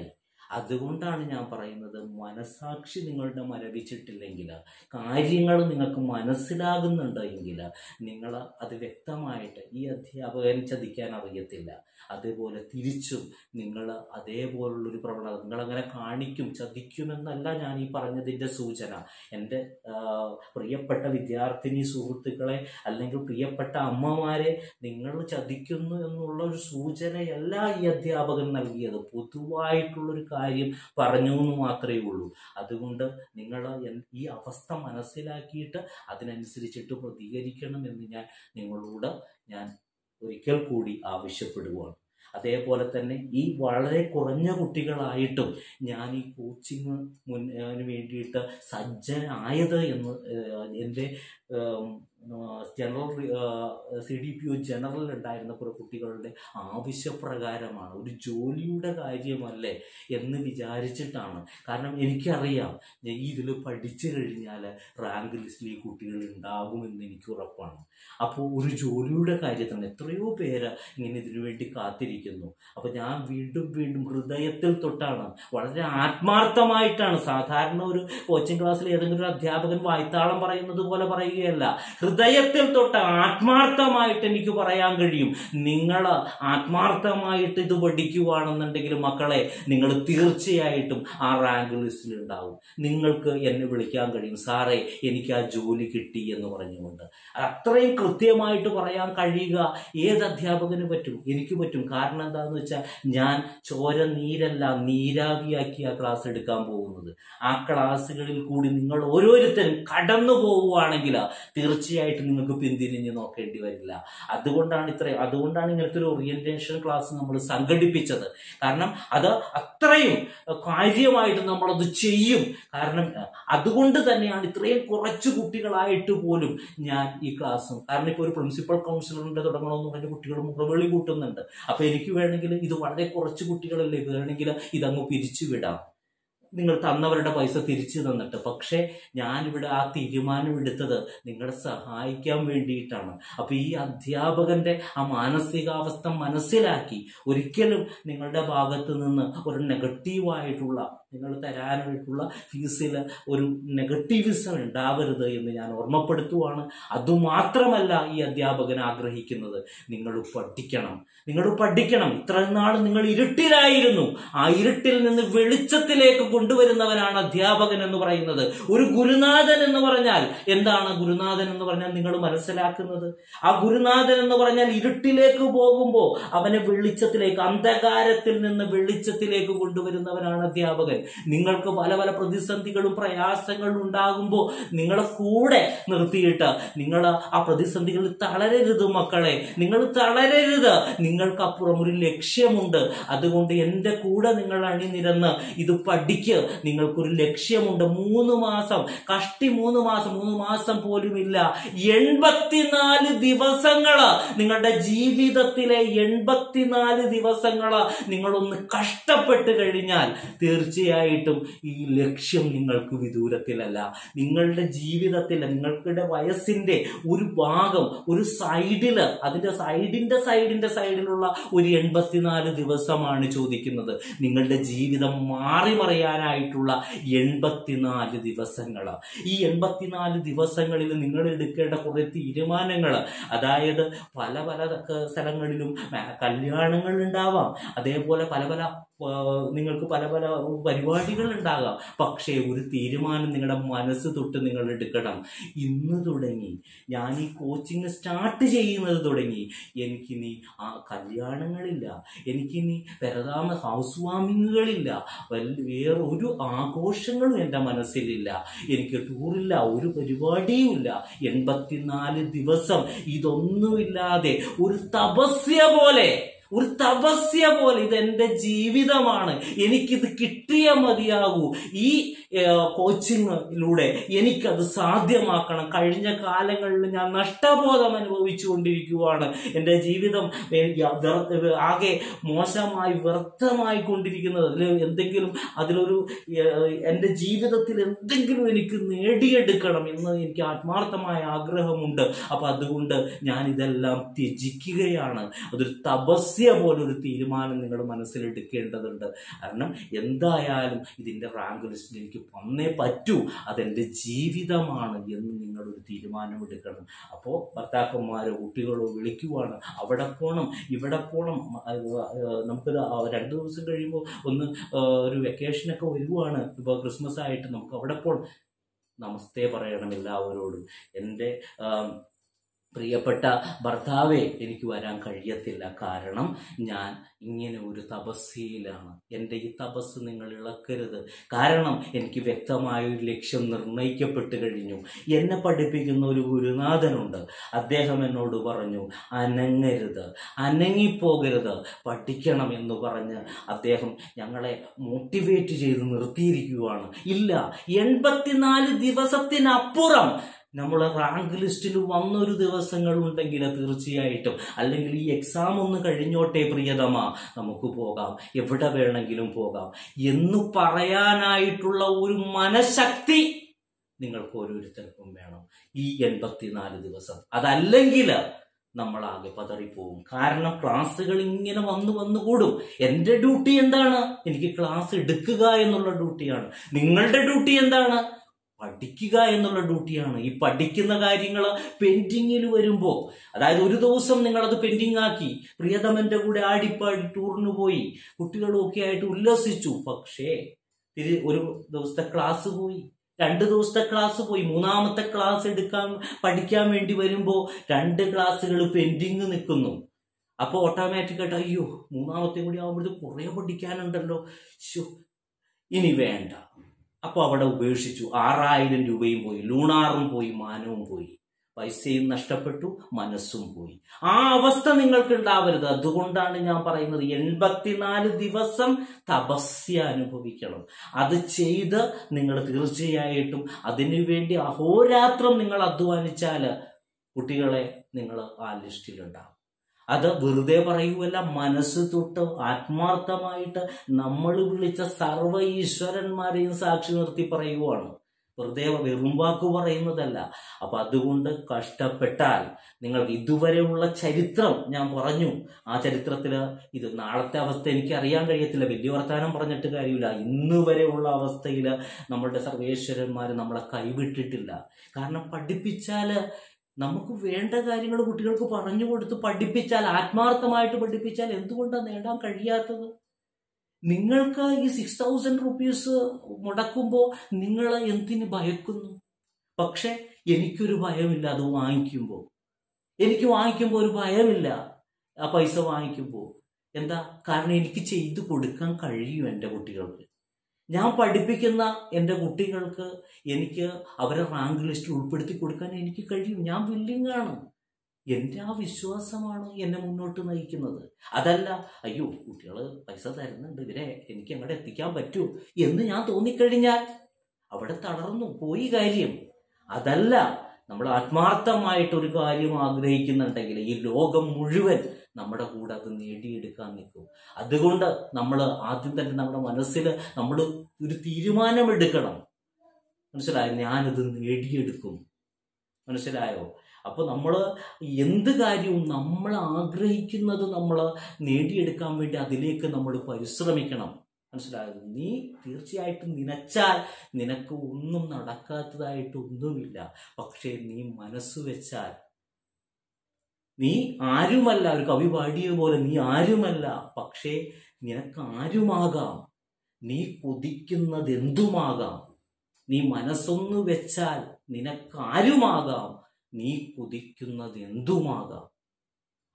അതുകൊണ്ടാണ് ഞാൻ പറയുന്നത് മനസാക്ഷി നിങ്ങളുടെ മരവിച്ചിട്ടില്ലെങ്കിൽ കാര്യങ്ങൾ നിങ്ങൾക്ക് മനസ്സിലാകുന്നുണ്ട് എങ്കിൽ നിങ്ങൾ അത് വ്യക്തമായിട്ട് ഈ അധ്യാപകൻ ചതിക്കാൻ അറിയത്തില്ല അതേപോലെ തിരിച്ചും നിങ്ങൾ അതേപോലുള്ളൊരു പ്രവണത നിങ്ങളങ്ങനെ കാണിക്കും ചതിക്കുമെന്നല്ല ഞാൻ ഈ പറഞ്ഞതിൻ്റെ സൂചന എൻ്റെ ആ, പ്രിയപ്പെട്ട വിദ്യാർത്ഥിനി സുഹൃത്തുക്കളെ അല്ലെങ്കിൽ പ്രിയപ്പെട്ട അമ്മമാരെ നിങ്ങൾ ചതിക്കുന്നു എന്നുള്ള ഒരു സൂചനയല്ല ഈ അധ്യാപകൻ നൽകിയത് പൊതുവായിട്ടുള്ളൊരു കാര്യം പറഞ്ഞു എന്ന് മാത്രമേ ഉള്ളൂ അതുകൊണ്ട് നിങ്ങൾ ഈ അവസ്ഥ മനസ്സിലാക്കിയിട്ട് അതിനനുസരിച്ചിട്ട് പ്രതികരിക്കണം എന്ന് ഞാൻ നിങ്ങളോട് ഞാൻ ഒരിക്കൽ കൂടി ആവശ്യപ്പെടുകയാണ് അതേപോലെ തന്നെ ഈ വളരെ കുറഞ്ഞ കുട്ടികളായിട്ടും ഞാൻ ഈ കോച്ചിങ് മുന്നിന് വേണ്ടിയിട്ട് സജ്ജനായത് എന്ന് ഏഹ്, എൻ്റെ ഏം, ആ, general C D P O general ഉണ്ടായിരുന്ന കുറേ കുട്ടികളുടെ ആവശ്യപ്രകാരമാണ് ഒരു ജോലിയുടെ കാര്യമല്ലേ എന്ന് വിചാരിച്ചിട്ടാണ് കാരണം എനിക്കറിയാം ഞാൻ ഈ ഇതിൽ പഠിച്ചു കഴിഞ്ഞാൽ റാങ്ക് ലിസ്റ്റിൽ ഈ കുട്ടികൾ ഉണ്ടാകുമെന്ന് എനിക്ക് ഉറപ്പാണ് അപ്പോൾ ഒരു ജോലിയുടെ കാര്യത്തിന് എത്രയോ പേര് ഇങ്ങനെ ഇതിനു വേണ്ടി കാത്തിരിക്കുന്നു അപ്പോൾ ഞാൻ വീണ്ടും വീണ്ടും ഹൃദയത്തിൽ തൊട്ടാണ് വളരെ ആത്മാർത്ഥമായിട്ടാണ് സാധാരണ ഒരു കോച്ചിങ് ക്ലാസ്സിൽ ഏതെങ്കിലും ഒരു അധ്യാപകൻ വായ്ത്താളം പറയുന്നത് പോലെ പറയുകയല്ല ഹൃദയത്തിൽ തൊട്ട് ആത്മാർത്ഥമായിട്ട് എനിക്ക് പറയാൻ കഴിയും നിങ്ങൾ ആത്മാർത്ഥമായിട്ട് ഇത് പഠിക്കുവാണെന്നുണ്ടെങ്കിൽ മക്കളെ നിങ്ങൾ തീർച്ചയായിട്ടും ആ റാങ്ക് ലിസ്റ്റിൽ ഉണ്ടാവും നിങ്ങൾക്ക് എന്നെ വിളിക്കാൻ കഴിയും സാറേ എനിക്ക് ആ ജോലി കിട്ടി എന്ന് പറഞ്ഞുകൊണ്ട് അത്രയും കൃത്യമായിട്ട് പറയാൻ കഴിയുക ഏത് അധ്യാപകന് പറ്റും എനിക്ക് പറ്റും കാരണം എന്താണെന്ന് വെച്ചാൽ ഞാൻ ചോര നീരല്ല നീരാവിയാക്കി ആ ക്ലാസ് എടുക്കാൻ പോകുന്നത് ആ ക്ലാസ്സുകളിൽ കൂടി നിങ്ങൾ ഓരോരുത്തരും കടന്നു പോവുകയാണെങ്കിൽ തീർച്ചയായിട്ടും നിങ്ങൾക്ക് പിന്തിരിഞ്ഞ് നോക്കേണ്ടി വരില്ല അതുകൊണ്ടാണ് ഇത്ര അതുകൊണ്ടാണ് ഇങ്ങനത്തെ ഒരു ഓറിയന്റേഷൻ ക്ലാസ് നമ്മൾ സംഘടിപ്പിച്ചത് കാരണം അത് അത്രയും കാര്യമായിട്ട് നമ്മളത് ചെയ്യും കാരണം അതുകൊണ്ട് തന്നെയാണ് ഇത്രയും കുറച്ച് കുട്ടികളായിട്ട് പോലും ഞാൻ ഈ ക്ലാസ്സും കാരണം ഇപ്പോൾ ഒരു പ്രിൻസിപ്പൽ കൗൺസിലറിന്റെ തുടങ്ങണമെന്ന് പറഞ്ഞ കുട്ടികൾ മുറവിളി കൂട്ടുന്നുണ്ട് അപ്പൊ എനിക്ക് വേണമെങ്കിൽ ഇത് വളരെ കുറച്ച് കുട്ടികളല്ലേ വേണമെങ്കിൽ ഇതങ്ങ് പിരിച്ചു വിടാം നിങ്ങൾ തന്നവരുടെ പൈസ തിരിച്ചു തന്നിട്ട് പക്ഷേ ഞാനിവിടെ ആ തീരുമാനം എടുത്തത് നിങ്ങളെ സഹായിക്കാൻ വേണ്ടിയിട്ടാണ് അപ്പൊ ഈ അധ്യാപകന്റെ ആ മാനസികാവസ്ഥ മനസ്സിലാക്കി ഒരിക്കലും നിങ്ങളുടെ ഭാഗത്ത് നിന്ന് ഒരു നെഗറ്റീവായിട്ടുള്ള നിങ്ങൾ തരാനായിട്ടുള്ള ഫീസിൽ ഒരു നെഗറ്റീവിസം ഉണ്ടാവരുത് എന്ന് ഞാൻ ഓർമ്മപ്പെടുത്തുവാണ് അതുമാത്രമല്ല ഈ അധ്യാപകൻ ആഗ്രഹിക്കുന്നത് നിങ്ങൾ പഠിക്കണം നിങ്ങൾ പഠിക്കണം ഇത്ര നാൾ നിങ്ങൾ ഇരുട്ടിലായിരുന്നു ആ ഇരുട്ടിൽ നിന്ന് വെളിച്ചത്തിലേക്ക് കൊണ്ടുവരുന്നവനാണ് അധ്യാപകൻ എന്ന് പറയുന്നത് ഒരു ഗുരുനാഥൻ എന്ന് പറഞ്ഞാൽ എന്താണ് ഗുരുനാഥൻ എന്ന് പറഞ്ഞാൽ നിങ്ങൾ മനസ്സിലാക്കുന്നത് ആ ഗുരുനാഥൻ എന്ന് പറഞ്ഞാൽ ഇരുട്ടിലേക്ക് പോകുമ്പോൾ അവനെ വെളിച്ചത്തിലേക്ക് അന്ധകാരത്തിൽ നിന്ന് വെളിച്ചത്തിലേക്ക് കൊണ്ടുവരുന്നവനാണ് അധ്യാപകൻ നിങ്ങൾക്ക് പല പല പ്രതിസന്ധികളും പ്രയാസങ്ങളും ഉണ്ടാകുമ്പോൾ നിങ്ങളെ കൂടെ നിർത്തിയിട്ട് നിങ്ങൾ ആ പ്രതിസന്ധികളിൽ തളരരുത് മക്കളെ നിങ്ങൾ തളരരുത് നിങ്ങൾക്കപ്പുറം ഒരു ലക്ഷ്യമുണ്ട് അതുകൊണ്ട് എൻ്റെ കൂടെ നിങ്ങൾ അണിനിരന്ന് ഇത് പഠിക്ക് നിങ്ങൾക്കൊരു ലക്ഷ്യമുണ്ട് മൂന്ന് മാസം കഷ്ടി മൂന്ന് മാസം മൂന്ന് മാസം പോലുമില്ല എൺപത്തിനാല് ദിവസങ്ങള് നിങ്ങളുടെ ജീവിതത്തിലെ എൺപത്തിനാല് ദിവസങ്ങള് നിങ്ങളൊന്ന് കഷ്ടപ്പെട്ട് കഴിഞ്ഞാൽ തീർച്ചയായിട്ടും ഈ ലക്ഷ്യം നിങ്ങൾക്ക് വിദൂരത്തിലല്ല നിങ്ങളുടെ ജീവിതത്തിൽ നിങ്ങളുടെ വയസ്സിന്റെ ഒരു ഭാഗം ഒരു സൈഡില് അതിന്റെ സൈഡിന്റെ സൈഡിന്റെ സൈഡിലുള്ള ഒരു എൺപത്തിനാല് ദിവസമാണ് ചോദിക്കുന്നത് നിങ്ങളുടെ ജീവിതം മാറി മറിയാനായിട്ടുള്ള എൺപത്തിനാല് ദിവസങ്ങൾ ഈ എൺപത്തിനാല് ദിവസങ്ങളിൽ നിങ്ങൾ എടുക്കേണ്ട കുറെ തീരുമാനങ്ങൾ അതായത് പല പല ക- സ്ഥലങ്ങളിലും മ- കല്യാണങ്ങൾ ഉണ്ടാവാം അതേപോലെ പല പല ആ, നിങ്ങൾക്ക് പല പല പരിപാടികൾ ഉണ്ടാകാം പക്ഷേ ഒരു തീരുമാനം നിങ്ങളുടെ മനസ്സ് തൊട്ട് നിങ്ങൾ എടുക്കണം ഇന്ന് തുടങ്ങി ഞാൻ ഈ കോച്ചിങ് സ്റ്റാർട്ട് ചെയ്യുന്നത് തുടങ്ങി എനിക്കിനി ആ കല്യാണങ്ങളില്ല എനിക്കിനി പെരതാമ ഹൗസ് വാമിങ്ങുകളില്ല വല്ല വേറെ ഒരു ആഘോഷങ്ങളും എൻ്റെ മനസ്സിലില്ല എനിക്ക് ടൂറില്ല ഒരു പരിപാടിയുമില്ല എൺപത്തിനാല് ദിവസം ഇതൊന്നുമില്ലാതെ ഒരു തപസ്യ പോലെ ഒരു തപസ്യ പോലെ ഇത് എൻ്റെ ജീവിതമാണ് എനിക്കിത് കിട്ടിയ മതിയാകൂ ഈ കോച്ചിങ്ങിലൂടെ എനിക്കത് സാധ്യമാക്കണം കഴിഞ്ഞ കാലങ്ങളിൽ ഞാൻ നഷ്ടബോധം അനുഭവിച്ചു കൊണ്ടിരിക്കുവാണ് എൻ്റെ ജീവിതം ഏ, യ- വ്യർ- ആകെ മോശമായി വ്യർത്ഥമായി കൊണ്ടിരിക്കുന്നത് അതിൽ എന്തെങ്കിലും അതിലൊരു ഏ, എൻ്റെ ജീവിതത്തിൽ എന്തെങ്കിലും എനിക്ക് നേടിയെടുക്കണം എന്ന് എനിക്ക് ആത്മാർത്ഥമായ ആഗ്രഹമുണ്ട് അപ്പൊ അതുകൊണ്ട് ഞാൻ ഇതെല്ലാം ത്യജിക്കുകയാണ് അതൊരു തപസ്യ പോലൊരു തീരുമാനം നിങ്ങൾ മനസ്സിലെടുക്കേണ്ടതുണ്ട് കാരണം എന്തായാലും ഇതിന്റെ റാങ്ക് ലിസ്റ്റിൽ എനിക്ക് വന്നേ പറ്റൂ അതെന്റെ ജീവിതമാണ് എന്ന് നിങ്ങളൊരു തീരുമാനമെടുക്കണം അപ്പോൾ ഭർത്താക്കന്മാരോ കുട്ടികളോ വിളിക്കുവാണ് അവിടെ പോകണം ഇവിടെ പോകണം നമുക്ക് രണ്ടു ദിവസം കഴിയുമ്പോൾ ഒന്ന് ആ, ഒരു വെക്കേഷനൊക്കെ വരുവാണ് ഇപ്പോൾ ക്രിസ്മസ് ആയിട്ട് നമുക്ക് അവിടെ പോകണം നമസ്തേ പറയണം എല്ലാവരോടും എൻ്റെ ആം, പ്രിയപ്പെട്ട ഭർത്താവെ എനിക്ക് വരാൻ കഴിയത്തില്ല കാരണം ഞാൻ ഇങ്ങനെ ഒരു തപസ്യയിലാണ് എൻ്റെ ഈ തപസ് നിങ്ങൾ ഇളക്കരുത് കാരണം എനിക്ക് വ്യക്തമായ ഒരു ലക്ഷ്യം നിർണയിക്കപ്പെട്ട് കഴിഞ്ഞു എന്നെ പഠിപ്പിക്കുന്ന ഒരു ഗുരുനാഥനുണ്ട് അദ്ദേഹം എന്നോട് പറഞ്ഞു അനങ്ങരുത് അനങ്ങിപ്പോകരുത് പഠിക്കണം എന്ന് പറഞ്ഞ് അദ്ദേഹം ഞങ്ങളെ മോട്ടിവേറ്റ് ചെയ്ത് നിർത്തിയിരിക്കുകയാണ് ഇല്ല എൺപത്തിനാല് ദിവസത്തിനപ്പുറം നമ്മൾ റാങ്ക് ലിസ്റ്റിൽ വന്നൊരു ദിവസങ്ങൾ ഉണ്ടെങ്കിൽ തീർച്ചയായിട്ടും അല്ലെങ്കിൽ ഈ എക്സാം ഒന്ന് കഴിഞ്ഞോട്ടെ പ്രിയതമ നമുക്ക് പോകാം എവിടെ വേണമെങ്കിലും പോകാം എന്ന് പറയാനായിട്ടുള്ള ഒരു മനഃശക്തി നിങ്ങൾക്ക് ഓരോരുത്തർക്കും വേണം ഈ എൺപത്തിനാല് ദിവസം അതല്ലെങ്കിൽ നമ്മളാകെ പതറിപ്പോവും കാരണം ക്ലാസ്സുകൾ ഇങ്ങനെ വന്നു വന്നു കൂടും എന്റെ ഡ്യൂട്ടി എന്താണ് എനിക്ക് ക്ലാസ് എടുക്കുക എന്നുള്ള ഡ്യൂട്ടിയാണ് നിങ്ങളുടെ ഡ്യൂട്ടി എന്താണ് പഠിക്കുക എന്നുള്ള ഡ്യൂട്ടിയാണ് ഈ പഠിക്കുന്ന കാര്യങ്ങൾ പെൻഡിങ്ങിൽ വരുമ്പോൾ അതായത് ഒരു ദിവസം നിങ്ങളത് പെൻഡിങ് ആക്കി പ്രിയതമന്റെ കൂടെ ആടിപ്പാടി ടൂറിന് പോയി കുട്ടികളും ഒക്കെ ആയിട്ട് ഉല്ലസിച്ചു പക്ഷേ തിരി ഒരു ദിവസത്തെ ക്ലാസ് പോയി രണ്ട് ദിവസത്തെ ക്ലാസ് പോയി മൂന്നാമത്തെ ക്ലാസ് എടുക്കാൻ പഠിക്കാൻ വേണ്ടി വരുമ്പോൾ രണ്ട് ക്ലാസ്സുകൾ പെൻഡിങ് നിൽക്കുന്നു അപ്പോൾ ഓട്ടോമാറ്റിക്കായിട്ട് അയ്യോ മൂന്നാമത്തെ കൂടി ആകുമ്പോഴത്തേക്ക് കുറേ പഠിക്കാനുണ്ടല്ലോ ശോ ഇനി വേണ്ട അപ്പോൾ അവിടെ ഉപേക്ഷിച്ചു ആറായിരം രൂപയും പോയി ലൂണാറും പോയി മാനവും പോയി പൈസയും നഷ്ടപ്പെട്ടു മനസ്സും പോയി ആ അവസ്ഥ നിങ്ങൾക്ക് ഉണ്ടാവരുത് അതുകൊണ്ടാണ് ഞാൻ പറയുന്നത് എൺപത്തിനാല് ദിവസം തപസ്യ അനുഭവിക്കണം അത് ചെയ്ത് നിങ്ങൾ തീർച്ചയായിട്ടും അതിനു വേണ്ടി അഹോരാത്രം നിങ്ങൾ അധ്വാനിച്ചാൽ കുട്ടികളെ നിങ്ങൾ ആ ലിസ്റ്റിലുണ്ടാവും അത് വെറുതെ പറയുമല്ല മനസ്സ് തൊട്ട് ആത്മാർത്ഥമായിട്ട് നമ്മൾ വിളിച്ച സർവ്വ ഈശ്വരന്മാരെയും സാക്ഷി നിർത്തി പറയുവാണ് വെറുതെ വെറും വാക്ക് പറയുന്നതല്ല അപ്പൊ അതുകൊണ്ട് കഷ്ടപ്പെട്ടാൽ നിങ്ങൾക്ക് ഇതുവരെയുള്ള ചരിത്രം ഞാൻ പറഞ്ഞു ആ ചരിത്രത്തിൽ ഇത് നാളത്തെ അവസ്ഥ എനിക്ക് അറിയാൻ കഴിയത്തില്ല വലിയ വർത്തമാനം പറഞ്ഞിട്ട് കാര്യമില്ല ഇന്ന് വരെയുള്ള അവസ്ഥയിൽ നമ്മളുടെ സർവേശ്വരന്മാർ നമ്മളെ കൈവിട്ടിട്ടില്ല കാരണം പഠിപ്പിച്ചാൽ നമുക്ക് വേണ്ട കാര്യങ്ങൾ കുട്ടികൾക്ക് പറഞ്ഞു കൊടുത്ത് പഠിപ്പിച്ചാൽ ആത്മാർത്ഥമായിട്ട് പഠിപ്പിച്ചാൽ എന്തുകൊണ്ടാണ് നേടാൻ കഴിയാത്തത് നിങ്ങൾക്ക് ഈ സിക്സ് തൗസൻഡ് റുപ്പീസ് മുടക്കുമ്പോൾ നിങ്ങൾ എന്തിന് ഭയക്കുന്നു പക്ഷെ എനിക്കൊരു ഭയമില്ല അത് വാങ്ങിക്കുമ്പോൾ എനിക്ക് വാങ്ങിക്കുമ്പോൾ ഒരു ഭയമില്ല ആ പൈസ വാങ്ങിക്കുമ്പോൾ എന്താ കാരണം എനിക്ക് ചെയ്തു കൊടുക്കാൻ കഴിയും എൻ്റെ കുട്ടികൾക്ക് ഞാൻ പഠിപ്പിക്കുന്ന എൻ്റെ കുട്ടികൾക്ക് എനിക്ക് അവരെ റാങ്ക് ലിസ്റ്റിൽ ഉൾപ്പെടുത്തി കൊടുക്കാൻ എനിക്ക് കഴിയും ഞാൻ വില്ലിംഗ് ആണ് എൻ്റെ ആ വിശ്വാസമാണ് എന്നെ മുന്നോട്ട് നയിക്കുന്നത് അതല്ല അയ്യോ കുട്ടികൾ പൈസ തരുന്നുണ്ട് ഇവരെ എനിക്ക് അങ്ങോട്ട് എത്തിക്കാൻ പറ്റൂ എന്ന് ഞാൻ തോന്നിക്കഴിഞ്ഞാൽ അവിടെ തളർന്നു പോയി കാര്യം അതല്ല നമ്മൾ ആത്മാർത്ഥമായിട്ട് ഒരു കാര്യം ആഗ്രഹിക്കുന്നുണ്ടെങ്കിൽ ഈ ലോകം മുഴുവൻ നമ്മുടെ കൂടെ അത് നേടിയെടുക്കാൻ നിൽക്കും അതുകൊണ്ട് നമ്മൾ ആദ്യം തന്നെ നമ്മുടെ മനസ്സിൽ നമ്മൾ ഒരു തീരുമാനമെടുക്കണം മനസ്സിലായോ ഞാനിത് നേടിയെടുക്കും മനസ്സിലായോ അപ്പോൾ നമ്മൾ എന്ത് കാര്യവും നമ്മൾ ആഗ്രഹിക്കുന്നത് നമ്മൾ നേടിയെടുക്കാൻ വേണ്ടി അതിലേക്ക് നമ്മൾ പരിശ്രമിക്കണം മനസ്സിലായത് നീ തീർച്ചയായിട്ടും നനച്ചാൽ നിനക്ക് ഒന്നും നടക്കാത്തതായിട്ട് ഒന്നുമില്ല പക്ഷേ നീ മനസ്സ് വെച്ചാൽ നീ ആരുമല്ല ഒരു കവി പാടിയ പോലെ നീ ആരുമല്ല പക്ഷേ നിനക്ക് ആരുമാകാം നീ കൊതിക്കുന്നത് എന്തുമാകാം നീ മനസ്സൊന്നു വെച്ചാൽ നിനക്ക് ആരുമാകാം നീ കൊതിക്കുന്നത് എന്തുമാകാം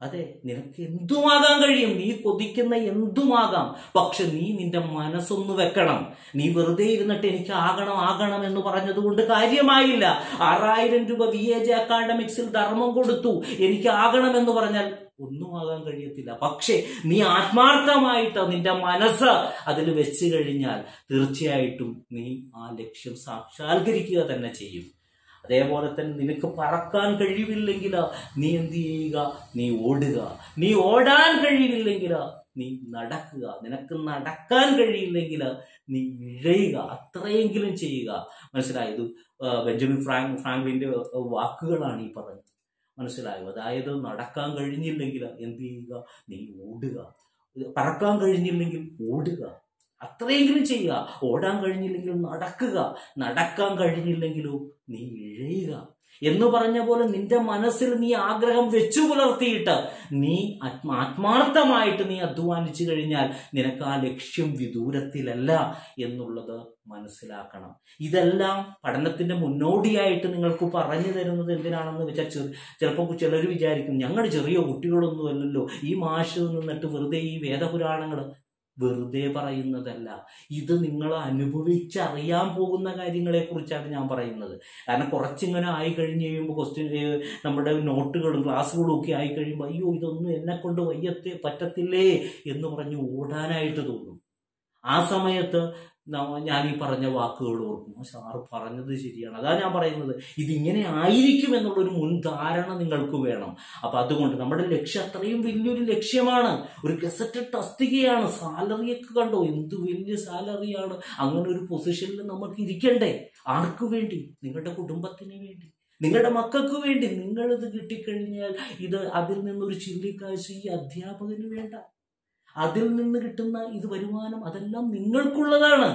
അതെ നിനക്ക് എന്തുമാകാൻ കഴിയും നീ കൊതിക്കുന്ന എന്തുമാകാം പക്ഷെ നീ നിന്റെ മനസ്സൊന്ന് വെക്കണം നീ വെറുതെ ഇരുന്നിട്ട് എനിക്ക് ആകണം ആകണം എന്ന് പറഞ്ഞതുകൊണ്ട് കാര്യമായില്ല ആറായിരം രൂപ വി എ ജെ അക്കാഡമിക്സിൽ ധർമ്മം കൊടുത്തു എനിക്ക് ആകണം എന്ന് പറഞ്ഞാൽ ഒന്നും ആകാൻ കഴിയത്തില്ല പക്ഷേ നീ ആത്മാർത്ഥമായിട്ട് നിന്റെ മനസ്സ് അതിൽ വെച്ച് കഴിഞ്ഞാൽ തീർച്ചയായിട്ടും നീ ആ ലക്ഷ്യം സാക്ഷാത്കരിക്കുക തന്നെ ചെയ്യും അതേപോലെ തന്നെ നിനക്ക് പറക്കാൻ കഴിവില്ലെങ്കിൽ നീ എന്ത് ചെയ്യുക നീ ഓടുക നീ ഓടാൻ കഴിവില്ലെങ്കിൽ നീ നടക്കുക നിനക്ക് നടക്കാൻ കഴിയില്ലെങ്കിൽ നീ ഇഴയുക അത്രയെങ്കിലും ചെയ്യുക മനസ്സിലായത് ബെഞ്ചമിൻ ഫ്രാങ്ക് ഫ്രാങ്ക്ലിന്റെ വാക്കുകളാണ് ഈ പറഞ്ഞത് മനസ്സിലായോ അതായത് നടക്കാൻ കഴിഞ്ഞില്ലെങ്കിൽ എന്ത് ചെയ്യുക നീ ഓടുക പറക്കാൻ കഴിഞ്ഞില്ലെങ്കിൽ ഓടുക അത്രയെങ്കിലും ചെയ്യുക ഓടാൻ കഴിഞ്ഞില്ലെങ്കിലും നടക്കുക നടക്കാൻ കഴിഞ്ഞില്ലെങ്കിലോ നീ ഇഴയുക എന്ന് പറഞ്ഞ പോലെ നിന്റെ മനസ്സിൽ നീ ആഗ്രഹം വെച്ചു പുലർത്തിയിട്ട് നീ ആത്മ ആത്മാർത്ഥമായിട്ട് നീ അധ്വാനിച്ചു കഴിഞ്ഞാൽ നിനക്ക് ആ ലക്ഷ്യം വിദൂരത്തിലല്ല എന്നുള്ളത് മനസ്സിലാക്കണം ഇതെല്ലാം പഠനത്തിന്റെ മുന്നോടിയായിട്ട് നിങ്ങൾക്ക് പറഞ്ഞു തരുന്നത് എന്തിനാണെന്ന് വെച്ചാൽ ചെറു ചിലപ്പോൾ ചിലർ വിചാരിക്കും ഞങ്ങൾ ചെറിയ കുട്ടികളൊന്നും അല്ലല്ലോ ഈ മാഷ് നിന്നിട്ട് വെറുതെ ഈ വേദപുരാണങ്ങൾ വെറുതെ പറയുന്നതല്ല ഇത് നിങ്ങൾ അനുഭവിച്ചറിയാൻ പോകുന്ന കാര്യങ്ങളെ കുറിച്ചാണ് ഞാൻ പറയുന്നത് കാരണം കുറച്ചിങ്ങനെ ആയി കഴിഞ്ഞ് കഴിയുമ്പോൾ ക്വസ്റ്റ്യൻ നമ്മുടെ നോട്ടുകളും ക്ലാസ്സുകളും ഒക്കെ ആയി കഴിയുമ്പോൾ അയ്യോ ഇതൊന്നും എന്നെ കൊണ്ട് വയ്യത്തെ പറ്റത്തില്ലേ എന്ന് പറഞ്ഞ് ഓടാനായിട്ട് തോന്നും ആ സമയത്ത് ന- ഞാൻ ഈ പറഞ്ഞ വാക്കുകൾ ഓർക്കും സാറ് പറഞ്ഞത് ശരിയാണ് അതാ ഞാൻ പറയുന്നത് ഇതിങ്ങനെ ആയിരിക്കും എന്നുള്ളൊരു മുൻധാരണ നിങ്ങൾക്ക് വേണം അപ്പൊ അതുകൊണ്ട് നമ്മുടെ ലക്ഷ്യം അത്രയും വലിയൊരു ലക്ഷ്യമാണ് ഒരു ഗസറ്റഡ് തസ്തികയാണ് സാലറിയൊക്കെ കണ്ടോ എന്ത് വലിയ സാലറിയാണ് അങ്ങനെ ഒരു പൊസിഷനിൽ നമുക്ക് ഇരിക്കണ്ടേ ആർക്ക് വേണ്ടി നിങ്ങളുടെ കുടുംബത്തിന് വേണ്ടി നിങ്ങളുടെ മക്കൾക്ക് വേണ്ടി നിങ്ങളിത് കിട്ടിക്കഴിഞ്ഞാൽ ഇത് അതിൽ നിന്നൊരു ചില്ലിക്കാശ് ഈ അധ്യാപകന് വേണ്ട അതിൽ നിന്ന് കിട്ടുന്ന ഇത് വരുമാനം അതെല്ലാം നിങ്ങൾക്കുള്ളതാണ്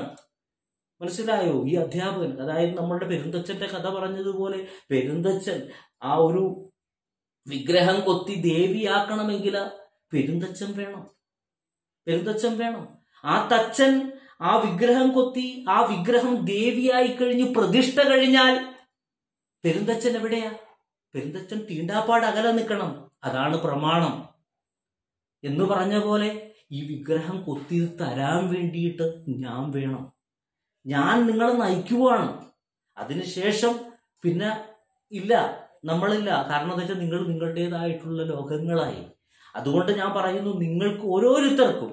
മനസ്സിലായോ ഈ അധ്യാപകൻ അതായത് നമ്മളുടെ പെരുന്തച്ഛന്റെ കഥ പറഞ്ഞതുപോലെ പെരുന്തച്ഛൻ ആ ഒരു വിഗ്രഹം കൊത്തി ദേവിയാക്കണമെങ്കിൽ പെരുന്തച്ഛൻ വേണം പെരുന്തച്ഛൻ വേണം ആ തച്ചൻ ആ വിഗ്രഹം കൊത്തി ആ വിഗ്രഹം ദേവിയായി കഴിഞ്ഞ് പ്രതിഷ്ഠ കഴിഞ്ഞാൽ പെരുന്തച്ഛൻ എവിടെയാ പെരുന്തച്ഛൻ തീണ്ടാപ്പാട് അകലെ നിൽക്കണം അതാണ് പ്രമാണം എന്ന് പറഞ്ഞ പോലെ ഈ വിഗ്രഹം കൊത്തി തരാൻ വേണ്ടിയിട്ട് ഞാൻ വേണം ഞാൻ നിങ്ങളെ നയിക്കുവാണ് അതിനുശേഷം പിന്നെ ഇല്ല നമ്മളില്ല കാരണം എന്താ വെച്ചാൽ നിങ്ങൾ നിങ്ങളുടേതായിട്ടുള്ള ലോകങ്ങളായി അതുകൊണ്ട് ഞാൻ പറയുന്നു നിങ്ങൾക്ക് ഓരോരുത്തർക്കും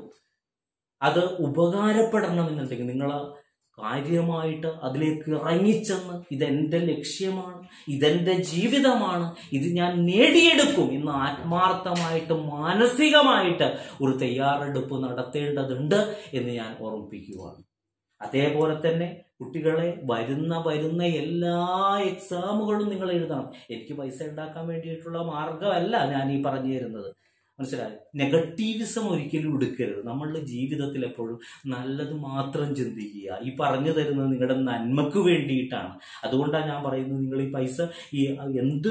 അത് ഉപകാരപ്പെടണമെന്നുണ്ടെങ്കിൽ നിങ്ങൾ കാര്യമായിട്ട് അതിലേക്ക് ഇറങ്ങിച്ചെന്ന് ഇതെന്റെ ലക്ഷ്യമാണ് ഇതെന്റെ ജീവിതമാണ് ഇത് ഞാൻ നേടിയെടുക്കും എന്ന് ആത്മാർത്ഥമായിട്ട് മാനസികമായിട്ട് ഒരു തയ്യാറെടുപ്പ് നടത്തേണ്ടതുണ്ട് എന്ന് ഞാൻ ഓർമ്മിപ്പിക്കുകയാണ് അതേപോലെ തന്നെ കുട്ടികളെ വരുന്ന വരുന്ന എല്ലാ എക്സാമുകളും നിങ്ങൾ എഴുതണം എനിക്ക് പൈസ ഉണ്ടാക്കാൻ വേണ്ടിയിട്ടുള്ള മാർഗമല്ല ഞാൻ ഈ പറഞ്ഞു തരുന്നത് മനസ്സിലായി നെഗറ്റീവിസം ഒരിക്കലും എടുക്കരുത് നമ്മളുടെ ജീവിതത്തിൽ എപ്പോഴും നല്ലത് മാത്രം ചിന്തിക്കുക ഈ പറഞ്ഞു തരുന്നത് നിങ്ങളുടെ നന്മക്ക് വേണ്ടിയിട്ടാണ് അതുകൊണ്ടാണ് ഞാൻ പറയുന്നത് നിങ്ങൾ ഈ പൈസ ഈ എന്ത്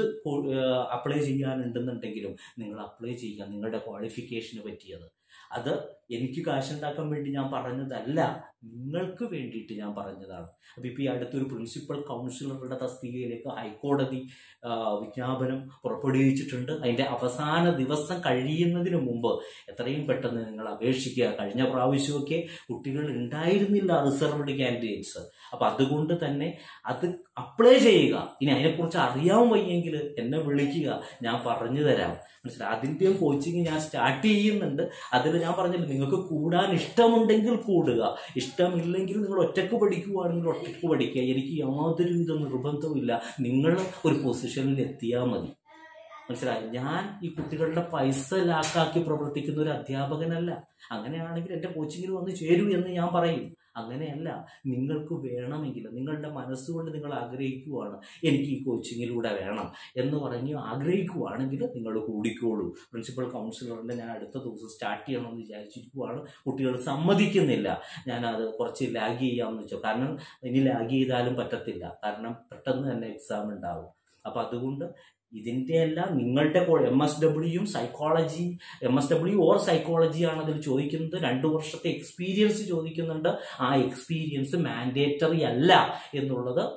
അപ്ലൈ ചെയ്യാനുണ്ടെന്നുണ്ടെങ്കിലും നിങ്ങൾ അപ്ലൈ ചെയ്യുക നിങ്ങളുടെ ക്വാളിഫിക്കേഷന് പറ്റിയത് അത് എനിക്ക് കാശുണ്ടാക്കാൻ വേണ്ടി ഞാൻ പറഞ്ഞതല്ല നിങ്ങൾക്ക് വേണ്ടിയിട്ട് ഞാൻ പറഞ്ഞതാണ് അപ്പോൾ ഇപ്പോൾ ഈ അടുത്തൊരു പ്രിൻസിപ്പൽ കൗൺസിലറുടെ തസ്തികയിലേക്ക് ഹൈക്കോടതി ആ, വിജ്ഞാപനം പുറപ്പെടുവിച്ചിട്ടുണ്ട് അതിൻ്റെ അവസാന ദിവസം കഴിയുന്നതിന് മുമ്പ് എത്രയും പെട്ടെന്ന് നിങ്ങൾ അപേക്ഷിക്കുക കഴിഞ്ഞ പ്രാവശ്യമൊക്കെ കുട്ടികൾ ഉണ്ടായിരുന്നില്ല റിസർവ്ഡ് കാൻഡിഡേറ്റ്സ് അപ്പം അതുകൊണ്ട് തന്നെ അത് അപ്ലൈ ചെയ്യുക ഇനി അതിനെക്കുറിച്ച് അറിയാൻ വയ്യെങ്കിൽ എന്നെ വിളിക്കുക ഞാൻ പറഞ്ഞു തരാം മനസ്സിലായി അതിൻ്റെയും കോച്ചിങ് ഞാൻ സ്റ്റാർട്ട് ചെയ്യുന്നുണ്ട് അതിൽ ഞാൻ പറഞ്ഞില്ല നിങ്ങൾക്ക് കൂടാൻ ഇഷ്ടമുണ്ടെങ്കിൽ കൂടുക ഇഷ്ടമില്ലെങ്കിൽ നിങ്ങൾ ഒറ്റക്ക് പഠിക്കുവാണെങ്കിൽ ഒറ്റക്ക് പഠിക്കുക എനിക്ക് യാതൊരു വിധ നിർബന്ധവുമില്ല നിങ്ങൾ ഒരു പൊസിഷനിൽ എത്തിയാൽ മതി മനസ്സിലായി ഞാൻ ഈ കുട്ടികളുടെ പൈസ ലാക്കാക്കി പ്രവർത്തിക്കുന്ന ഒരു അധ്യാപകനല്ല അങ്ങനെയാണെങ്കിൽ എൻ്റെ കോച്ചിങ്ങിൽ വന്ന് ചേരൂ എന്ന് ഞാൻ പറയും അങ്ങനെയല്ല നിങ്ങൾക്ക് വേണമെങ്കിൽ നിങ്ങളുടെ മനസ്സുകൊണ്ട് നിങ്ങൾ ആഗ്രഹിക്കുവാണ് എനിക്ക് ഈ കോച്ചിങ്ങിലൂടെ വേണം എന്ന് പറഞ്ഞ് ആഗ്രഹിക്കുവാണെങ്കിൽ നിങ്ങൾ കൂടിക്കോളൂ പ്രിൻസിപ്പൽ കൗൺസിലറിൻ്റെ ഞാൻ അടുത്ത ദിവസം സ്റ്റാർട്ട് ചെയ്യണമെന്ന് വിചാരിച്ചിരിക്കുവാണ് കുട്ടികൾ സമ്മതിക്കുന്നില്ല ഞാനത് കുറച്ച് ലാഗ് ചെയ്യാമെന്ന് വെച്ചു കാരണം ഇനി ലാഗ് ചെയ്താലും പറ്റത്തില്ല കാരണം പെട്ടെന്ന് തന്നെ എക്സാം ഉണ്ടാവും അപ്പം അതുകൊണ്ട് ഇതിൻ്റെ എല്ലാം നിങ്ങളുടെ എം എസ് ഡബ്ല്യൂയും psychology M S W or psychology ആണ് അതിൽ ചോദിക്കുന്നത് രണ്ടു വർഷത്തെ എക്സ്പീരിയൻസ് ചോദിക്കുന്നുണ്ട് ആ എക്സ്പീരിയൻസ് മാൻഡേറ്ററി അല്ല എന്നുള്ളത്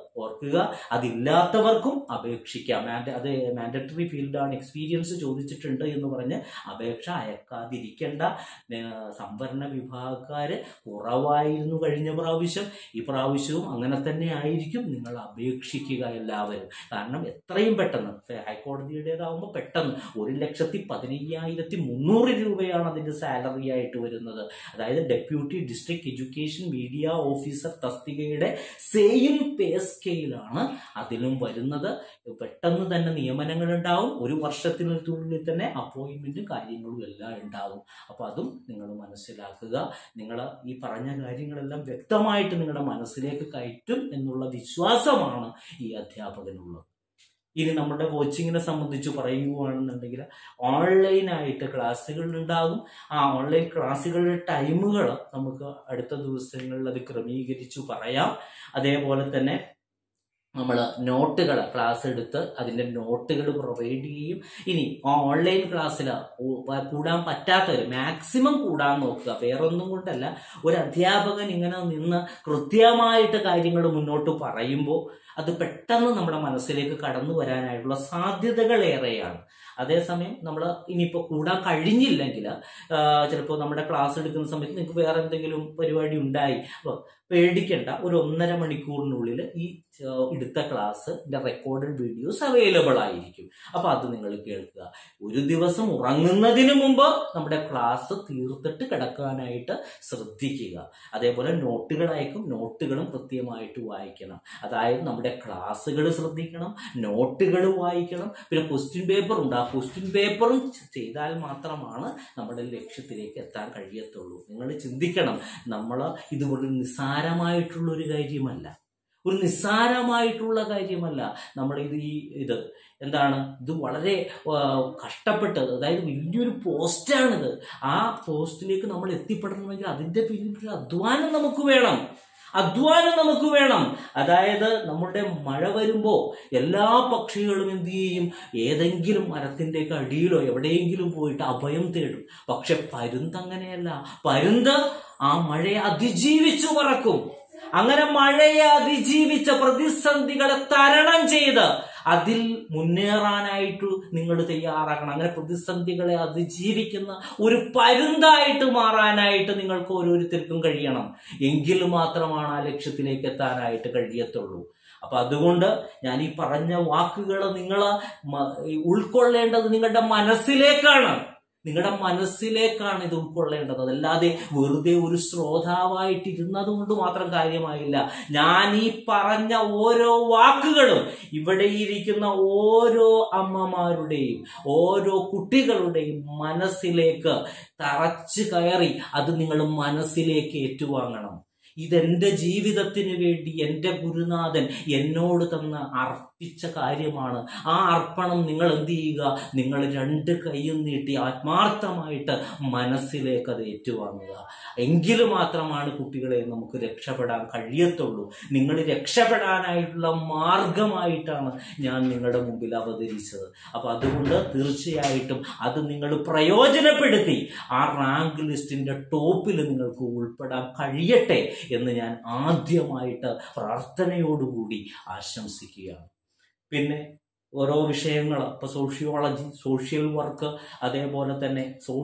ഓർക്കുക അതില്ലാത്തവർക്കും അപേക്ഷിക്കാം മാൻഡ- അത് മാൻഡറ്ററി ഫീൽഡാണ് എക്സ്പീരിയൻസ് ചോദിച്ചിട്ടുണ്ട് എന്ന് പറഞ്ഞ് അപേക്ഷ അയക്കാതിരിക്കേണ്ട ഏഹ് സംവരണ വിഭാഗക്കാര് കുറവായിരുന്നു കഴിഞ്ഞ പ്രാവശ്യം ഈ പ്രാവശ്യവും അങ്ങനെ തന്നെ ആയിരിക്കും നിങ്ങൾ അപേക്ഷിക്കുക എല്ലാവരും കാരണം എത്രയും പെട്ടെന്ന് ഹൈക്കോടതിയുടേതാവുമ്പോൾ പെട്ടെന്ന് ഒരു ലക്ഷത്തി പതിനയ്യായിരത്തി മുന്നൂറ് രൂപയാണ് അതിന്റെ സാലറി ആയിട്ട് വരുന്നത് അതായത് deputy district education media officer തസ്തികയുടെ സെയിം പേ സ്കെയിലാണ് അതിലും വരുന്നത് പെട്ടെന്ന് തന്നെ നിയമനങ്ങൾ ഉണ്ടാവും ഒരു വർഷത്തിനുള്ളിൽ തന്നെ അപ്പോയിന്റ്മെന്റും കാര്യങ്ങളും എല്ലാം ഉണ്ടാവും അപ്പൊ അതും നിങ്ങൾ മനസ്സിലാക്കുക നിങ്ങൾ ഈ പറഞ്ഞ കാര്യങ്ങളെല്ലാം വ്യക്തമായിട്ട് നിങ്ങളുടെ മനസ്സിലേക്ക് കയറ്റും എന്നുള്ള വിശ്വാസമാണ് ഈ അധ്യാപകനുള്ളത് ഇനി നമ്മുടെ കോച്ചിങ്ങിനെ സംബന്ധിച്ച് പറയുകയാണെന്നുണ്ടെങ്കിൽ ഓൺലൈനായിട്ട് ക്ലാസ്സുകൾ ഉണ്ടാകും ആ ഓൺലൈൻ ക്ലാസ്സുകളുടെ ടൈമുകൾ നമുക്ക് അടുത്ത ദിവസങ്ങളിൽ അത് ക്രമീകരിച്ചു പറയാം അതേപോലെ തന്നെ നമ്മൾ നോട്ടുകൾ ക്ലാസ് എടുത്ത് അതിൻ്റെ നോട്ടുകൾ പ്രൊവൈഡ് ചെയ്യും ഇനി ആ ഓൺലൈൻ ക്ലാസ്സിൽ കൂടാൻ പറ്റാത്തവർ മാക്സിമം കൂടാൻ നോക്കുക വേറൊന്നും കൊണ്ടല്ല ഒരു അധ്യാപകൻ ഇങ്ങനെ നിന്ന് കൃത്യമായിട്ട് കാര്യങ്ങൾ മുന്നോട്ട് പറയുമ്പോൾ അത് പെട്ടെന്ന് നമ്മുടെ മനസ്സിലേക്ക് കടന്നു വരാനായിട്ടുള്ള സാധ്യതകൾ ഏറെയാണ് അതേസമയം നമ്മൾ ഇനിയിപ്പോൾ കൂടാൻ കഴിഞ്ഞില്ലെങ്കിൽ ചിലപ്പോൾ നമ്മുടെ ക്ലാസ് എടുക്കുന്ന സമയത്ത് നിങ്ങൾക്ക് വേറെ എന്തെങ്കിലും പരിപാടി ഉണ്ടായി അപ്പോൾ പേടിക്കേണ്ട ഒരു ഒന്നര മണിക്കൂറിനുള്ളിൽ ഈ ആ, എടുത്ത ക്ലാസ് റെക്കോർഡഡ് വീഡിയോസ് അവൈലബിൾ ആയിരിക്കും അപ്പൊ അത് നിങ്ങൾ കേൾക്കുക ഒരു ദിവസം ഉറങ്ങുന്നതിന് മുമ്പ് നമ്മുടെ ക്ലാസ് തീർത്തിട്ട് കിടക്കാനായിട്ട് ശ്രദ്ധിക്കുക അതേപോലെ നോട്ടുകൾ അയക്കും നോട്ടുകളും കൃത്യമായിട്ട് വായിക്കണം അതായത് നമ്മുടെ ക്ലാസ്സുകൾ ശ്രദ്ധിക്കണം നോട്ടുകൾ വായിക്കണം പിന്നെ ക്വസ്റ്റ്യൻ പേപ്പർ ഉണ്ട് ആ ക്വസ്റ്റ്യൻ പേപ്പറും ചെയ്താൽ മാത്രമാണ് നമ്മുടെ ലക്ഷ്യത്തിലേക്ക് എത്താൻ കഴിയത്തുള്ളൂ നിങ്ങൾ ചിന്തിക്കണം നമ്മൾ ഇത് ഒരു നിസ്സാരമായിട്ടുള്ള ഒരു കാര്യമല്ല ഒരു നിസ്സാരമായിട്ടുള്ള കാര്യമല്ല നമ്മൾ ഇത് ഈ ഇത് എന്താണ് ഇത് വളരെ ആ, കഷ്ടപ്പെട്ട് അതായത് വലിയൊരു പോസ്റ്റാണിത് ആ പോസ്റ്റിലേക്ക് നമ്മൾ എത്തിപ്പെടണമെങ്കിൽ അതിന്റെ പിന്നിൽ ഒരു അധ്വാനം നമുക്ക് വേണം അധ്വാനം നമുക്ക് വേണം അതായത് നമ്മുടെ മഴ വരുമ്പോ എല്ലാ പക്ഷികളും എന്ത് ചെയ്യും ഏതെങ്കിലും മരത്തിന്റെ അടിയിലോ എവിടെയെങ്കിലും പോയിട്ട് അഭയം തേടും പക്ഷെ പരുന്ത് അങ്ങനെയല്ല പരുന്ത് ആ മഴയെ അതിജീവിച്ചു പറക്കും അങ്ങനെ മഴയെ അതിജീവിച്ച പ്രതിസന്ധികളെ തരണം ചെയ്ത് അതിൽ മുന്നേറാനായിട്ട് നിങ്ങൾ തയ്യാറാക്കണം അങ്ങനെ പ്രതിസന്ധികളെ അതിജീവിക്കുന്ന ഒരു പരുന്തായിട്ട് മാറാനായിട്ട് നിങ്ങൾക്ക് ഓരോരുത്തർക്കും കഴിയണം എങ്കിൽ മാത്രമാണ് ആ ലക്ഷ്യത്തിലേക്ക് എത്താനായിട്ട് കഴിയത്തുള്ളൂ അപ്പൊ അതുകൊണ്ട് ഞാൻ ഈ പറഞ്ഞ വാക്കുകൾ നിങ്ങൾ ഉൾക്കൊള്ളേണ്ടത് നിങ്ങളുടെ മനസ്സിലേക്കാണ് നിങ്ങളുടെ മനസ്സിലേക്കാണ് ഇത് ഉൾക്കൊള്ളേണ്ടത് അതല്ലാതെ വെറുതെ ഒരു ശ്രോതാവായിട്ട് ഇരുന്നത് കൊണ്ട് മാത്രം കാര്യമായില്ല ഞാൻ ഈ പറഞ്ഞ ഓരോ വാക്കുകളും ഇവിടെ ഇരിക്കുന്ന ഓരോ അമ്മമാരുടെയും ഓരോ കുട്ടികളുടെയും മനസ്സിലേക്ക് തറച്ചു കയറി അത് നിങ്ങൾ മനസ്സിലേക്ക് ഏറ്റുവാങ്ങണം ഇതെന്റെ ജീവിതത്തിന് വേണ്ടി എൻ്റെ ഗുരുനാഥൻ എന്നോട് തന്ന അർപ്പിച്ച കാര്യമാണ് ആ അർപ്പണം നിങ്ങൾ എന്ത് ചെയ്യുക നിങ്ങൾ രണ്ട് കൈയും നീട്ടി ആത്മാർത്ഥമായിട്ട് മനസ്സിലേക്ക് അത് ഏറ്റുവാങ്ങുക എങ്കിൽ മാത്രമാണ് കുട്ടികളെ നമുക്ക് രക്ഷപ്പെടാൻ കഴിയത്തുള്ളൂ നിങ്ങൾ രക്ഷപ്പെടാനായിട്ടുള്ള മാർഗമായിട്ടാണ് ഞാൻ നിങ്ങളുടെ മുമ്പിൽ അവതരിച്ചത് അപ്പൊ അതുകൊണ്ട് തീർച്ചയായിട്ടും അത് നിങ്ങൾ പ്രയോജനപ്പെടുത്തി ആ റാങ്ക് ലിസ്റ്റിന്റെ ടോപ്പിൽ നിങ്ങൾക്ക് ഉൾപ്പെടാൻ കഴിയട്ടെ എന്ന് ഞാൻ ആദ്യമായിട്ട് പ്രാർത്ഥനയോടുകൂടി ആശംസിക്കുകയാണ് പിന്നെ ഓരോ വിഷയങ്ങൾ ഇപ്പൊ സോഷ്യോളജി സോഷ്യൽ വർക്ക് അതേപോലെ തന്നെ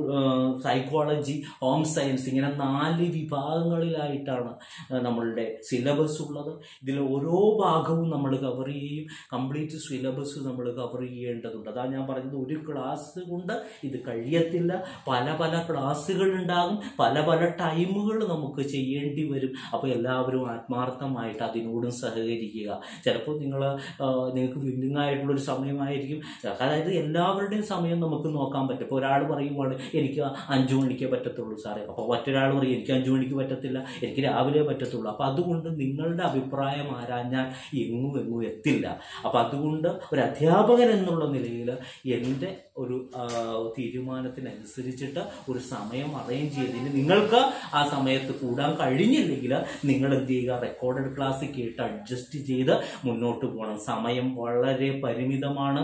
സൈക്കോളജി ഹോം സയൻസ് ഇങ്ങനെ നാല് വിഭാഗങ്ങളിലായിട്ടാണ് ആ, നമ്മളുടെ സിലബസ് ഉള്ളത് ഇതിൽ ഓരോ ഭാഗവും നമ്മൾ കവർ ചെയ്യും കംപ്ലീറ്റ് സിലബസ് നമ്മൾ കവർ ചെയ്യേണ്ടതുണ്ട് അതാ ഞാൻ പറഞ്ഞത് ഒരു ക്ലാസ് കൊണ്ട് ഇത് കഴിയത്തില്ല പല പല ക്ലാസ്സുകൾ ഉണ്ടാകും പല പല ടൈമുകൾ നമുക്ക് ചെയ്യേണ്ടി വരും അപ്പോൾ എല്ലാവരും ആത്മാർത്ഥമായിട്ട് അതിനോടും സഹകരിക്കുക ചിലപ്പോൾ നിങ്ങൾ നിങ്ങൾക്ക് വില്ലിംഗ് ആയിട്ടുള്ള ഒരു സമയമായിരിക്കും അതായത് എല്ലാവരുടെയും സമയം നമുക്ക് നോക്കാൻ പറ്റും ഇപ്പോൾ ഒരാൾ പറയുവാണ് എനിക്ക് അഞ്ചു മണിക്കേ പറ്റത്തുള്ളൂ സാറേ അപ്പോൾ മറ്റൊരാൾ പറയും എനിക്ക് അഞ്ചു മണിക്ക് പറ്റത്തില്ല എനിക്ക് രാവിലെ പറ്റത്തുള്ളൂ അപ്പോൾ അതുകൊണ്ട് നിങ്ങളുടെ അഭിപ്രായം ആരാഞ്ഞാൽ എങ്ങും എങ്ങും എത്തില്ല അപ്പോൾ അതുകൊണ്ട് ഒരു അധ്യാപകൻ എന്നുള്ള നിലയിൽ എൻ്റെ ഒരു ആ, തീരുമാനത്തിനനുസരിച്ചിട്ട് ഒരു സമയം അറേഞ്ച് ചെയ്ത് ഇനി നിങ്ങൾക്ക് ആ സമയത്ത് കൂടാൻ കഴിഞ്ഞില്ലെങ്കിൽ നിങ്ങൾ എന്ത് ചെയ്യുക റെക്കോർഡഡ് ക്ലാസ് കേട്ട് അഡ്ജസ്റ്റ് ചെയ്ത് മുന്നോട്ട് പോകണം സമയം വളരെ പരിമിതമാണ്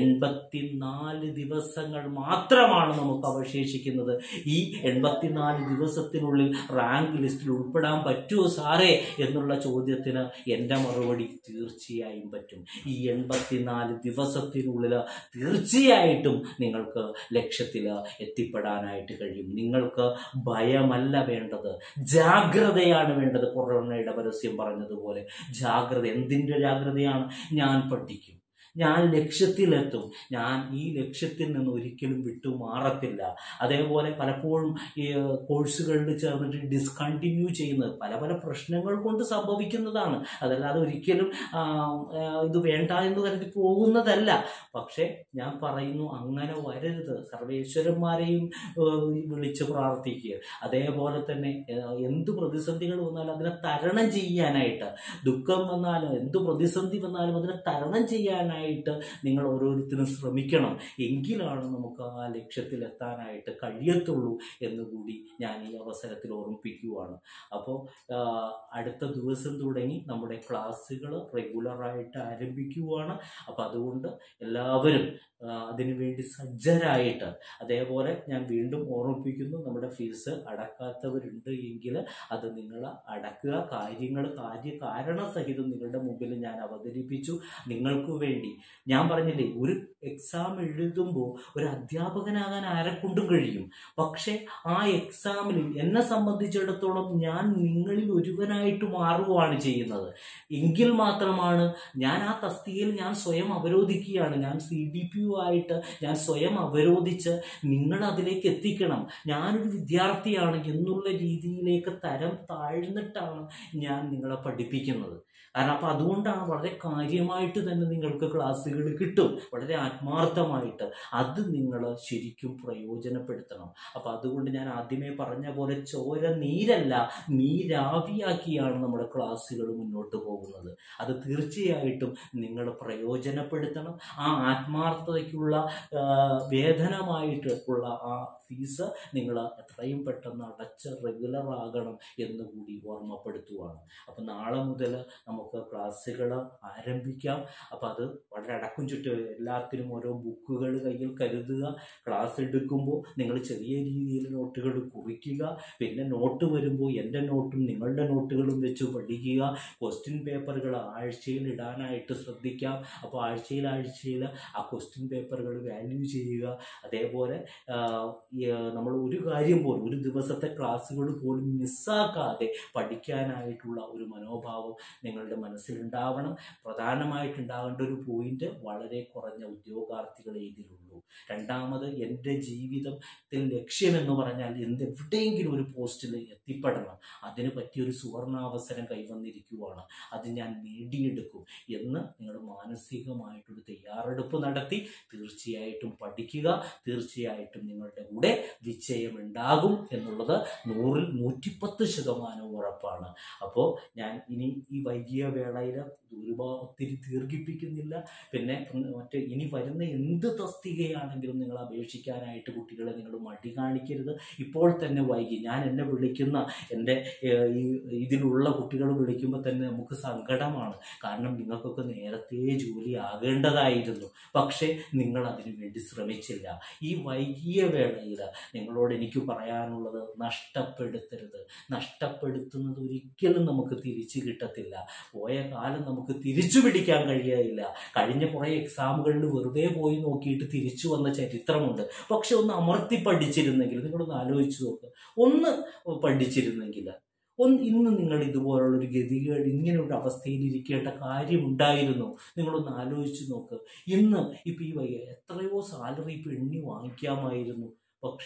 എൺപത്തിനാല് ദിവസങ്ങൾ മാത്രമാണ് നമുക്ക് അവശേഷിക്കുന്നത് ഈ എൺപത്തിനാല് ദിവസത്തിനുള്ളിൽ റാങ്ക് ലിസ്റ്റിൽ ഉൾപ്പെടാൻ പറ്റുമോ സാറേ എന്നുള്ള ചോദ്യത്തിന് എൻ്റെ മറുപടി തീർച്ചയായും പറ്റും ഈ എൺപത്തിനാല് ദിവസത്തിനുള്ളിൽ തീർച്ചയായിട്ടും നിങ്ങൾക്ക് ലക്ഷ്യത്തിൽ എത്തിപ്പെടാനായിട്ട് കഴിയും നിങ്ങൾക്ക് ഭയമല്ല വേണ്ടത് ജാഗ്രതയാണ് വേണ്ടത് കൊറോണയുടെ പരസ്യം പറഞ്ഞതുപോലെ ജാഗ്രത എന്തിൻ്റെ ജാഗ്രതയാണ് ഞാൻ പഠിക്കും ഞാൻ ലക്ഷ്യത്തിലെത്തും ഞാൻ ഈ ലക്ഷ്യത്തിൽ നിന്ന് ഒരിക്കലും വിട്ടു മാറത്തില്ല അതേപോലെ പലപ്പോഴും ഈ കോഴ്സുകളിൽ ചേർന്നിട്ട് ഡിസ്കണ്ടിന്യൂ ചെയ്യുന്നത് പല പല പ്രശ്നങ്ങൾ കൊണ്ട് സംഭവിക്കുന്നതാണ് അതല്ലാതെ ഒരിക്കലും ആ, ആ, ഇത് വേണ്ട എന്ന് കരുതി പോകുന്നതല്ല പക്ഷേ ഞാൻ പറയുന്നു അങ്ങനെ വരരുത് സർവേശ്വരന്മാരെയും ഏഹ്, വിളിച്ച് പ്രാർത്ഥിക്കുക അതേപോലെ തന്നെ ഏഹ്, എന്ത് പ്രതിസന്ധികൾ വന്നാലും അതിനെ തരണം ചെയ്യാനായിട്ട് ദുഃഖം വന്നാലും എന്ത് പ്രതിസന്ധി വന്നാലും അതിനെ തരണം ചെയ്യാനായിട്ട് നിങ്ങൾ ഓരോരുത്തരും ശ്രമിക്കണം എങ്കിലാണ് നമുക്ക് ആ ലക്ഷ്യത്തിൽ എത്താനായിട്ട് കഴിയത്തുള്ളൂ എന്നുകൂടി ഞാൻ ഈ അവസരത്തിൽ ഓർമ്മിപ്പിക്കുകയാണ് അപ്പോൾ അടുത്ത ദിവസം തുടങ്ങി നമ്മുടെ ക്ലാസ്സുകൾ റെഗുലറായിട്ട് ആരംഭിക്കുകയാണ് അപ്പോൾ അതുകൊണ്ട് എല്ലാവരും ആ, അതിനുവേണ്ടി സജ്ജരായിട്ട് അതേപോലെ ഞാൻ വീണ്ടും ഓർമ്മിപ്പിക്കുന്നു നമ്മുടെ ഫീസ് അടക്കാത്തവരുണ്ട് എങ്കിൽ അത് നിങ്ങൾ അടക്കുക കാര്യങ്ങൾ കാര്യകാരണ സഹിതം നിങ്ങളുടെ മുമ്പിൽ ഞാൻ അവതരിപ്പിച്ചു നിങ്ങൾക്ക് വേണ്ടി ഞാൻ പറഞ്ഞില്ലേ ഒരു എക്സാം എഴുതുമ്പോൾ ഒരു അധ്യാപകനാകാൻ ആരെക്കൊണ്ടും കഴിയും പക്ഷെ ആ എക്സാമിൽ എന്നെ സംബന്ധിച്ചിടത്തോളം ഞാൻ നിങ്ങളിൽ ഒരുവനായിട്ട് മാറുകയാണ് ചെയ്യുന്നത് എങ്കിൽ മാത്രമാണ് ഞാൻ ആ തസ്തികയിൽ ഞാൻ സ്വയം അവരോധിക്കുകയാണ് ഞാൻ സി ഡി പി യു ആയിട്ട് ഞാൻ സ്വയം അവരോധിച്ച് നിങ്ങൾ അതിലേക്ക് എത്തിക്കണം ഞാനൊരു വിദ്യാർത്ഥിയാണ് എന്നുള്ള രീതിയിലേക്ക് തരം താഴ്ന്നിട്ടാണ് ഞാൻ നിങ്ങളെ പഠിപ്പിക്കുന്നത് കാരണം അപ്പം അതുകൊണ്ടാണ് വളരെ കാര്യമായിട്ട് തന്നെ നിങ്ങൾക്ക് ക്ലാസ്സുകൾ കിട്ടും വളരെ ആത്മാർത്ഥമായിട്ട് അത് നിങ്ങൾ ശരിക്കും പ്രയോജനപ്പെടുത്തണം അപ്പം അതുകൊണ്ട് ഞാൻ ആദ്യമേ പറഞ്ഞ പോലെ ചോര നീരല്ല നീരാവിയാക്കിയാണ് നമ്മുടെ ക്ലാസ്സുകൾ മുന്നോട്ട് പോകുന്നത് അത് തീർച്ചയായിട്ടും നിങ്ങൾ പ്രയോജനപ്പെടുത്തണം ആ ആത്മാർത്ഥതയ്ക്കുള്ള ആ, വേതനമായിട്ട് ഉള്ള ആ ഫീസ് നിങ്ങൾ എത്രയും പെട്ടെന്ന് അടച്ച് റെഗുലർ ആകണം എന്ന് കൂടി ഓർമ്മപ്പെടുത്തുവാണ് അപ്പം നാളെ മുതൽ നമുക്ക് ക്ലാസ്സുകൾ ആരംഭിക്കാം അപ്പം അത് വളരെ അടക്കും ചുറ്റും എല്ലാത്തിനും ഓരോ ബുക്കുകൾ കയ്യിൽ കരുതുക ക്ലാസ് എടുക്കുമ്പോൾ നിങ്ങൾ ചെറിയ രീതിയിൽ നോട്ടുകൾ കുറിക്കുക പിന്നെ നോട്ട് വരുമ്പോൾ എൻ്റെ നോട്ടും നിങ്ങളുടെ നോട്ടുകളും വെച്ച് പഠിക്കുക ക്വസ്റ്റ്യൻ പേപ്പറുകൾ ആഴ്ചയിൽ ഇടാനായിട്ട് ശ്രദ്ധിക്കാം അപ്പോൾ ആഴ്ചയിൽ ആഴ്ചയിൽ ആ ക്വസ്റ്റ്യൻ പേപ്പറുകൾ വാല്യൂ ചെയ്യുക അതേപോലെ ആ, ഈ, ആ, നമ്മൾ ഒരു കാര്യം പോലും ഒരു ദിവസത്തെ ക്ലാസ്സുകൾ പോലും മിസ്സാക്കാതെ പഠിക്കാനായിട്ടുള്ള ഒരു മനോഭാവം നിങ്ങളുടെ മനസ്സിലുണ്ടാവണം പ്രധാനമായിട്ടുണ്ടാകേണ്ട ഒരു പോയിന്റ് വളരെ കുറഞ്ഞ ഉദ്യോഗാർത്ഥികളെ ഇതിലുള്ളൂ രണ്ടാമത് എൻ്റെ ജീവിതത്തിൽ ലക്ഷ്യമെന്ന് പറഞ്ഞാൽ എന്ത് എവിടെയെങ്കിലും ഒരു പോസ്റ്റിൽ എത്തിപ്പെടണം അതിന് പറ്റിയൊരു സുവർണാവസരം കൈവന്നിരിക്കുവാണ് അത് ഞാൻ നേടിയെടുക്കും എന്ന് നിങ്ങൾ മാനസികമായിട്ടൊരു തയ്യാറെടുപ്പ് നടത്തി തീർച്ചയായിട്ടും പഠിക്കുക തീർച്ചയായിട്ടും നിങ്ങളുടെ കൂടെ വിജയമുണ്ടാകും എന്നുള്ളത് നൂറിൽ നൂറ്റിപ്പത്ത് ശതമാനവും ഉറപ്പാണ് അപ്പോൾ ഞാൻ ഇനി ഈ വൈകിയ വേളയിൽ ഒരുപാട് ഒത്തിരി ദീർഘിപ്പിക്കുന്നില്ല പിന്നെ മറ്റേ ഇനി വരുന്ന എന്ത് തസ്തികയാണെങ്കിലും നിങ്ങൾ അപേക്ഷിക്കാനായിട്ട് കുട്ടികളെ നിങ്ങൾ മടി കാണിക്കരുത് ഇപ്പോൾ തന്നെ വൈകി ഞാൻ എന്നെ വിളിക്കുന്ന എൻ്റെ ഏഹ്, ഈ ഇതിലുള്ള കുട്ടികൾ വിളിക്കുമ്പോൾ തന്നെ നമുക്ക് സങ്കടമാണ് കാരണം നിങ്ങൾക്കൊക്കെ നേരത്തെ ജോലി ആകേണ്ടതായിരുന്നു പക്ഷേ നിങ്ങൾ അതിനു വേണ്ടി ശ്രമിച്ചില്ല ഈ വൈകിയ വേളയിൽ നിങ്ങളോട് എനിക്ക് പറയാനുള്ളത് നഷ്ടപ്പെടുത്തരുത് നഷ്ടപ്പെടുത്തുന്നത് ഒരിക്കലും നമുക്ക് തിരിച്ചു കിട്ടത്തില്ല പോയ കാലം നമുക്ക് തിരിച്ചു പിടിക്കാൻ കഴിയുകയില്ല കഴിഞ്ഞ കുറേ എക്സാമുകളിൽ വെറുതെ പോയി നോക്കിയിട്ട് തിരിച്ചു വന്ന ചരിത്രമുണ്ട് പക്ഷെ ഒന്ന് അമർത്തി പഠിച്ചിരുന്നെങ്കിൽ നിങ്ങളൊന്ന് ആലോചിച്ച് നോക്ക് ഒന്ന് പഠിച്ചിരുന്നെങ്കിൽ ഒന്ന് ഇന്ന് നിങ്ങൾ ഇതുപോലുള്ള ഒരു ഗതികേട് ഇങ്ങനെ ഒരു അവസ്ഥയിൽ ഇരിക്കേണ്ട കാര്യമുണ്ടായിരുന്നു നിങ്ങളൊന്ന് ആലോചിച്ച് നോക്ക് ഇന്ന് ഇപ്പം ഈ വൈ എത്രയോ സാലറി ഇപ്പം എണ്ണി വാങ്ങിക്കാമായിരുന്നു പക്ഷേ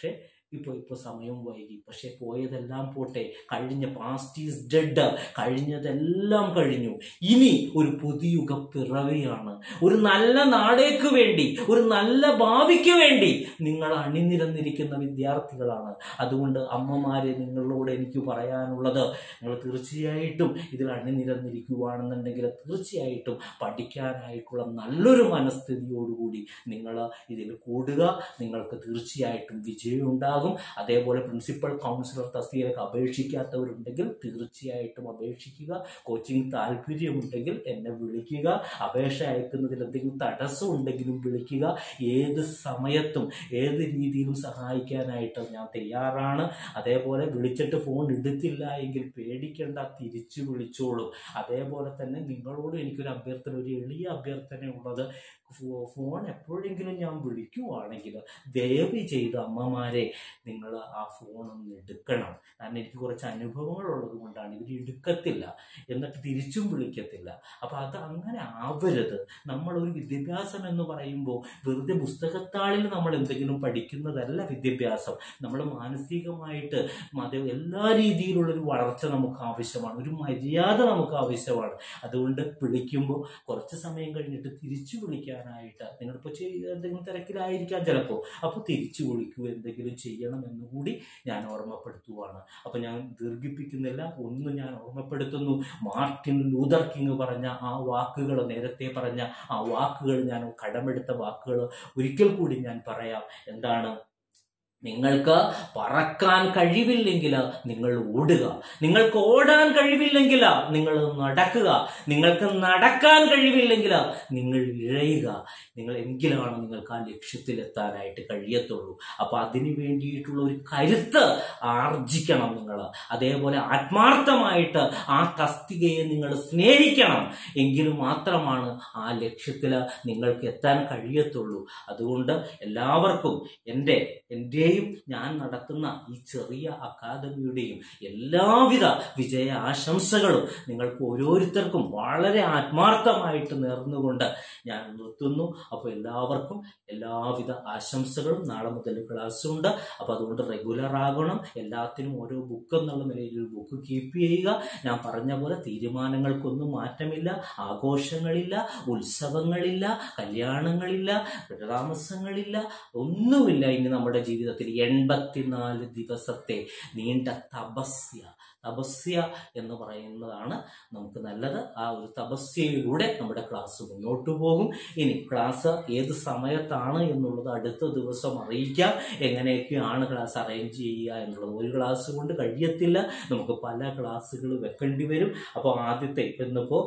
ഇപ്പോൾ ഇപ്പോൾ സമയം വൈകി പക്ഷെ പോയതെല്ലാം പോട്ടെ കഴിഞ്ഞ പാസ്റ്റ് ഈസ് ഡെഡ് കഴിഞ്ഞതെല്ലാം കഴിഞ്ഞു ഇനി ഒരു പുതിയുഗ പിറവിയാണ് ഒരു നല്ല നാടേക്ക് വേണ്ടി ഒരു നല്ല ഭാവിക്ക് വേണ്ടി നിങ്ങൾ അണിനിരന്നിരിക്കുന്ന വിദ്യാർത്ഥികളാണ് അതുകൊണ്ട് അമ്മമാരെ നിങ്ങളോട് എനിക്ക് പറയാനുള്ളത് നിങ്ങൾ തീർച്ചയായിട്ടും ഇതിൽ അണിനിരന്നിരിക്കുവാണെന്നുണ്ടെങ്കിൽ തീർച്ചയായിട്ടും പഠിക്കാനായിട്ടുള്ള നല്ലൊരു മനസ്ഥിതിയോടുകൂടി നിങ്ങൾ ഇതിൽ കൂടുക നിങ്ങൾക്ക് തീർച്ചയായിട്ടും വിജയം ഉണ്ടാകും അതേപോലെ പ്രിൻസിപ്പൽ കൗൺസിലർ തസ്തിയിലേക്ക് അപേക്ഷിക്കാത്തവരുണ്ടെങ്കിൽ തീർച്ചയായിട്ടും അപേക്ഷിക്കുക കോച്ചിങ് താല്പര്യമുണ്ടെങ്കിൽ എന്നെ വിളിക്കുക അപേക്ഷ അയക്കുന്നതിൽ എന്തെങ്കിലും തടസ്സം ഉണ്ടെങ്കിലും വിളിക്കുക ഏത് സമയത്തും ഏത് രീതിയിലും സഹായിക്കാനായിട്ട് ഞാൻ തയ്യാറാണ് അതേപോലെ വിളിച്ചിട്ട് ഫോൺ എടുത്തില്ല എങ്കിൽ പേടിക്കേണ്ട തിരിച്ചു വിളിച്ചോളൂ അതേപോലെ തന്നെ നിങ്ങളോട് എനിക്കൊരു അഭ്യർത്ഥന ഒരു എളിയ അഭ്യർത്ഥന ഉള്ളത് ഫോ- ഫോൺ എപ്പോഴെങ്കിലും ഞാൻ വിളിക്കുവാണെങ്കിൽ ദയവ് ചെയ്ത് അമ്മമാരെ നിങ്ങൾ ആ ഫോൺ ഒന്ന് എടുക്കണം കാരണം എനിക്ക് കുറച്ച് അനുഭവങ്ങൾ ഉള്ളത് കൊണ്ടാണ് ഇവർ എടുക്കത്തില്ല എന്നിട്ട് തിരിച്ചും വിളിക്കത്തില്ല അപ്പം അത് അങ്ങനെ ആവരുത് നമ്മളൊരു വിദ്യാഭ്യാസം എന്ന് പറയുമ്പോൾ വെറുതെ പുസ്തകത്താളിൽ നമ്മൾ എന്തെങ്കിലും പഠിക്കുന്നതല്ല വിദ്യാഭ്യാസം നമ്മൾ മാനസികമായിട്ട് മത എല്ലാ രീതിയിലുള്ളൊരു വളർച്ച നമുക്ക് ആവശ്യമാണ് ഒരു മര്യാദ നമുക്ക് ആവശ്യമാണ് അതുകൊണ്ട് വിളിക്കുമ്പോൾ കുറച്ച് സമയം കഴിഞ്ഞിട്ട് തിരിച്ചു വിളിക്കാനായിട്ട് നിങ്ങളിപ്പോൾ എന്തെങ്കിലും തിരക്കിലായിരിക്കാം ചിലപ്പോൾ അപ്പോൾ തിരിച്ചു വിളിക്കൂ എന്തെങ്കിലും ചെയ്യണം എന്നുകൂടി ഞാൻ ഓർമ്മപ്പെടുത്തുവാണ് അപ്പോൾ ഞാൻ ദീർഘിപ്പിക്കുന്നില്ല ഒന്ന് ഞാൻ ഓർമ്മപ്പെടുത്തുന്നു മാർട്ടിൻ ലൂതർ കിങ് പറഞ്ഞ ആ വാക്കുകൾ നേരത്തെ പറഞ്ഞ ആ വാക്കുകൾ ഞാൻ കടമെടുത്ത വാക്കുകൾ ഒരിക്കൽ കൂടി ഞാൻ പറയാം എന്താണ് നിങ്ങൾക്ക് പറക്കാൻ കഴിവില്ലെങ്കിൽ നിങ്ങൾ ഓടുക നിങ്ങൾക്ക് ഓടാൻ കഴിവില്ലെങ്കിൽ നിങ്ങൾ നടക്കുക നിങ്ങൾക്ക് നടക്കാൻ കഴിവില്ലെങ്കിൽ നിങ്ങൾ ഇഴയുക നിങ്ങൾ എങ്കിലാണ് നിങ്ങൾക്ക് ആ ലക്ഷ്യത്തിലെത്താനായിട്ട് കഴിയത്തുള്ളൂ അപ്പൊ അതിനു വേണ്ടിയിട്ടുള്ള ഒരു കരുത്ത് ആർജിക്കണം നിങ്ങൾ അതേപോലെ ആത്മാർത്ഥമായിട്ട് ആ തസ്തികയെ നിങ്ങൾ സ്നേഹിക്കണം എങ്കിൽ മാത്രമാണ് ആ ലക്ഷ്യത്തിൽ നിങ്ങൾക്ക് എത്താൻ കഴിയത്തുള്ളൂ അതുകൊണ്ട് എല്ലാവർക്കും എൻ്റെ എൻ്റെയും ഞാൻ നടത്തുന്ന ഈ ചെറിയ അക്കാദമിയുടെയും എല്ലാവിധ വിജയ ആശംസകളും നിങ്ങൾക്ക് ഓരോരുത്തർക്കും വളരെ ആത്മാർത്ഥമായിട്ട് നേർന്നുകൊണ്ട് ഞാൻ നിർത്തുന്നു അപ്പോൾ എല്ലാവർക്കും എല്ലാവിധ ആശംസകളും നാളെ മുതൽ ക്ലാസ് ഉണ്ട് അപ്പോൾ അതുകൊണ്ട് റെഗുലർ ആകണം എല്ലാത്തിനും ഓരോ ബുക്ക് എന്നുള്ള നിലയിൽ ഒരു ബുക്ക് കീപ്പ് ചെയ്യുക ഞാൻ പറഞ്ഞ പോലെ തീരുമാനങ്ങൾക്കൊന്നും മാറ്റമില്ല ആഘോഷങ്ങളില്ല ഉത്സവങ്ങളില്ല കല്യാണങ്ങളില്ല താമസങ്ങളില്ല ഒന്നുമില്ല ഇനി നമ്മുടെ ജീവിതത്തിൽ എൺപത്തിനാല് ദിവസത്തെ നീണ്ട തപസ്യ തപസ്യ എന്ന് പറയുന്നതാണ് നമുക്ക് നല്ലത് ആ ഒരു തപസ്യയിലൂടെ നമ്മുടെ ക്ലാസ് മുന്നോട്ട് പോകും ഇനി ക്ലാസ് ഏത് സമയത്താണ് എന്നുള്ളത് അടുത്ത ദിവസം അറിയിക്കാം എങ്ങനെയൊക്കെയാണ് ക്ലാസ് അറേഞ്ച് ചെയ്യുക എന്നുള്ളത് ഒരു ക്ലാസ് കൊണ്ട് കഴിയത്തില്ല നമുക്ക് പല ക്ലാസ്സുകൾ വെക്കേണ്ടി വരും അപ്പോൾ ആദ്യത്തെ ഇന്നിപ്പോൾ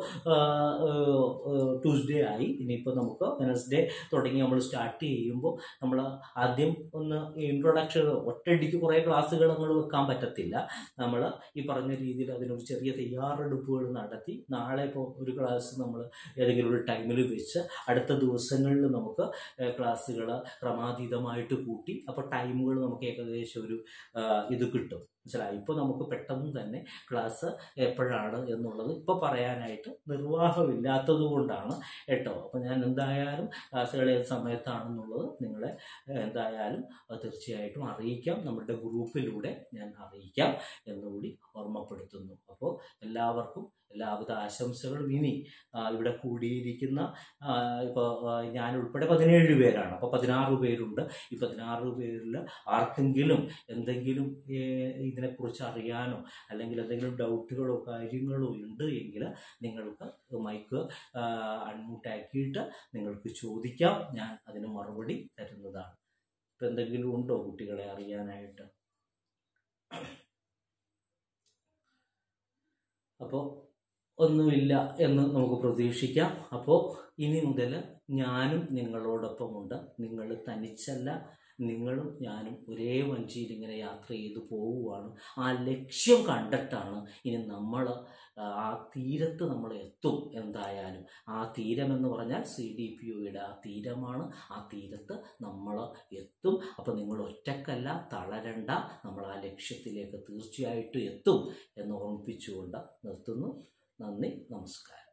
ട്യൂസ്ഡേ ആയി ഇനിയിപ്പോൾ നമുക്ക് വെനസ്ഡേ തുടങ്ങി നമ്മൾ സ്റ്റാർട്ട് ചെയ്യുമ്പോൾ നമ്മൾ ആദ്യം ഒന്ന് ഇൻട്രൊഡക്ഷൻ ഒറ്റയടിക്ക് കുറേ ക്ലാസ്സുകൾ നമ്മൾ വെക്കാൻ പറ്റത്തില്ല നമ്മൾ ഈ പറഞ്ഞ രീതിയിൽ അതിനൊരു ചെറിയ തയ്യാറെടുപ്പുകൾ നടത്തി നാളെ ഇപ്പോൾ ഒരു ക്ലാസ് നമ്മൾ ഏതെങ്കിലും ഒരു ടൈമിൽ വെച്ച് അടുത്ത ദിവസങ്ങളിൽ നമുക്ക് ക്ലാസ്സുകൾ ക്രമാതീതമായിട്ട് കൂട്ടി അപ്പോൾ ടൈമുകൾ നമുക്ക് ഏകദേശം ഒരു ആ, ഇത് കിട്ടും മനസ്സിലായി ഇപ്പോൾ നമുക്ക് പെട്ടെന്ന് തന്നെ ക്ലാസ് എപ്പോഴാണ് എന്നുള്ളത് ഇപ്പോൾ പറയാനായിട്ട് നിർവാഹമില്ലാത്തത് കൊണ്ടാണ് കേട്ടോ അപ്പോൾ ഞാൻ എന്തായാലും ക്ലാസ്സുകൾ ഏത് സമയത്താണെന്നുള്ളത് നിങ്ങളെ ഏഹ്, എന്തായാലും അത് തീർച്ചയായിട്ടും അറിയിക്കാം നമ്മുടെ ഗ്രൂപ്പിലൂടെ ഞാൻ അറിയിക്കാം എന്നുകൂടി ഓർമ്മപ്പെടുത്തുന്നു അപ്പോൾ എല്ലാവർക്കും എല്ലാവിധ ആശംസകളും ഇനി ആ, ഇവിടെ കൂടിയിരിക്കുന്ന ഇപ്പോൾ ഞാൻ ഉൾപ്പെടെ പതിനേഴ് പേരാണ് അപ്പോൾ പതിനാറ് പേരുണ്ട് ഈ പതിനാറ് പേരിൽ ആർക്കെങ്കിലും എന്തെങ്കിലും ഏഹ്, ഇതിനെക്കുറിച്ച് അറിയാനോ അല്ലെങ്കിൽ എന്തെങ്കിലും ഡൗട്ടുകളോ കാര്യങ്ങളോ ഉണ്ട് എങ്കിൽ നിങ്ങൾക്ക് മൈക്ക് അൺമ്യൂട്ടാക്കിയിട്ട് നിങ്ങൾക്ക് ചോദിക്കാം ഞാൻ അതിന് മറുപടി തരുന്നതാണ് ഇപ്പം എന്തെങ്കിലും ഉണ്ടോ കുട്ടികളെ അറിയാനായിട്ട് അപ്പോൾ ഒന്നുമില്ല എന്ന് നമുക്ക് പ്രതീക്ഷിക്കാം അപ്പോൾ ഇനി മുതൽ ഞാനും നിങ്ങളോടൊപ്പമുണ്ട് നിങ്ങൾ തനിച്ചല്ല നിങ്ങളും ഞാനും ഒരേ വഞ്ചിയിൽ ഇങ്ങനെ യാത്ര ചെയ്തു പോവുകയാണ് ആ ലക്ഷ്യം കണ്ടിട്ടാണ് ഇനി നമ്മൾ ആ തീരത്ത് നമ്മൾ എത്തും എന്തായാലും ആ തീരം എന്ന് പറഞ്ഞാൽ സി ഡി പി ഒയുടെ ആ തീരമാണ് ആ തീരത്ത് നമ്മൾ എത്തും അപ്പോൾ നിങ്ങൾ ഒറ്റക്കല്ല തളരണ്ട നമ്മൾ ആ ലക്ഷ്യത്തിലേക്ക് തീർച്ചയായിട്ടും എത്തും എന്ന് ഓർമ്മിപ്പിച്ചുകൊണ്ട് നിർത്തുന്നു നന്ദി നമസ്കാരം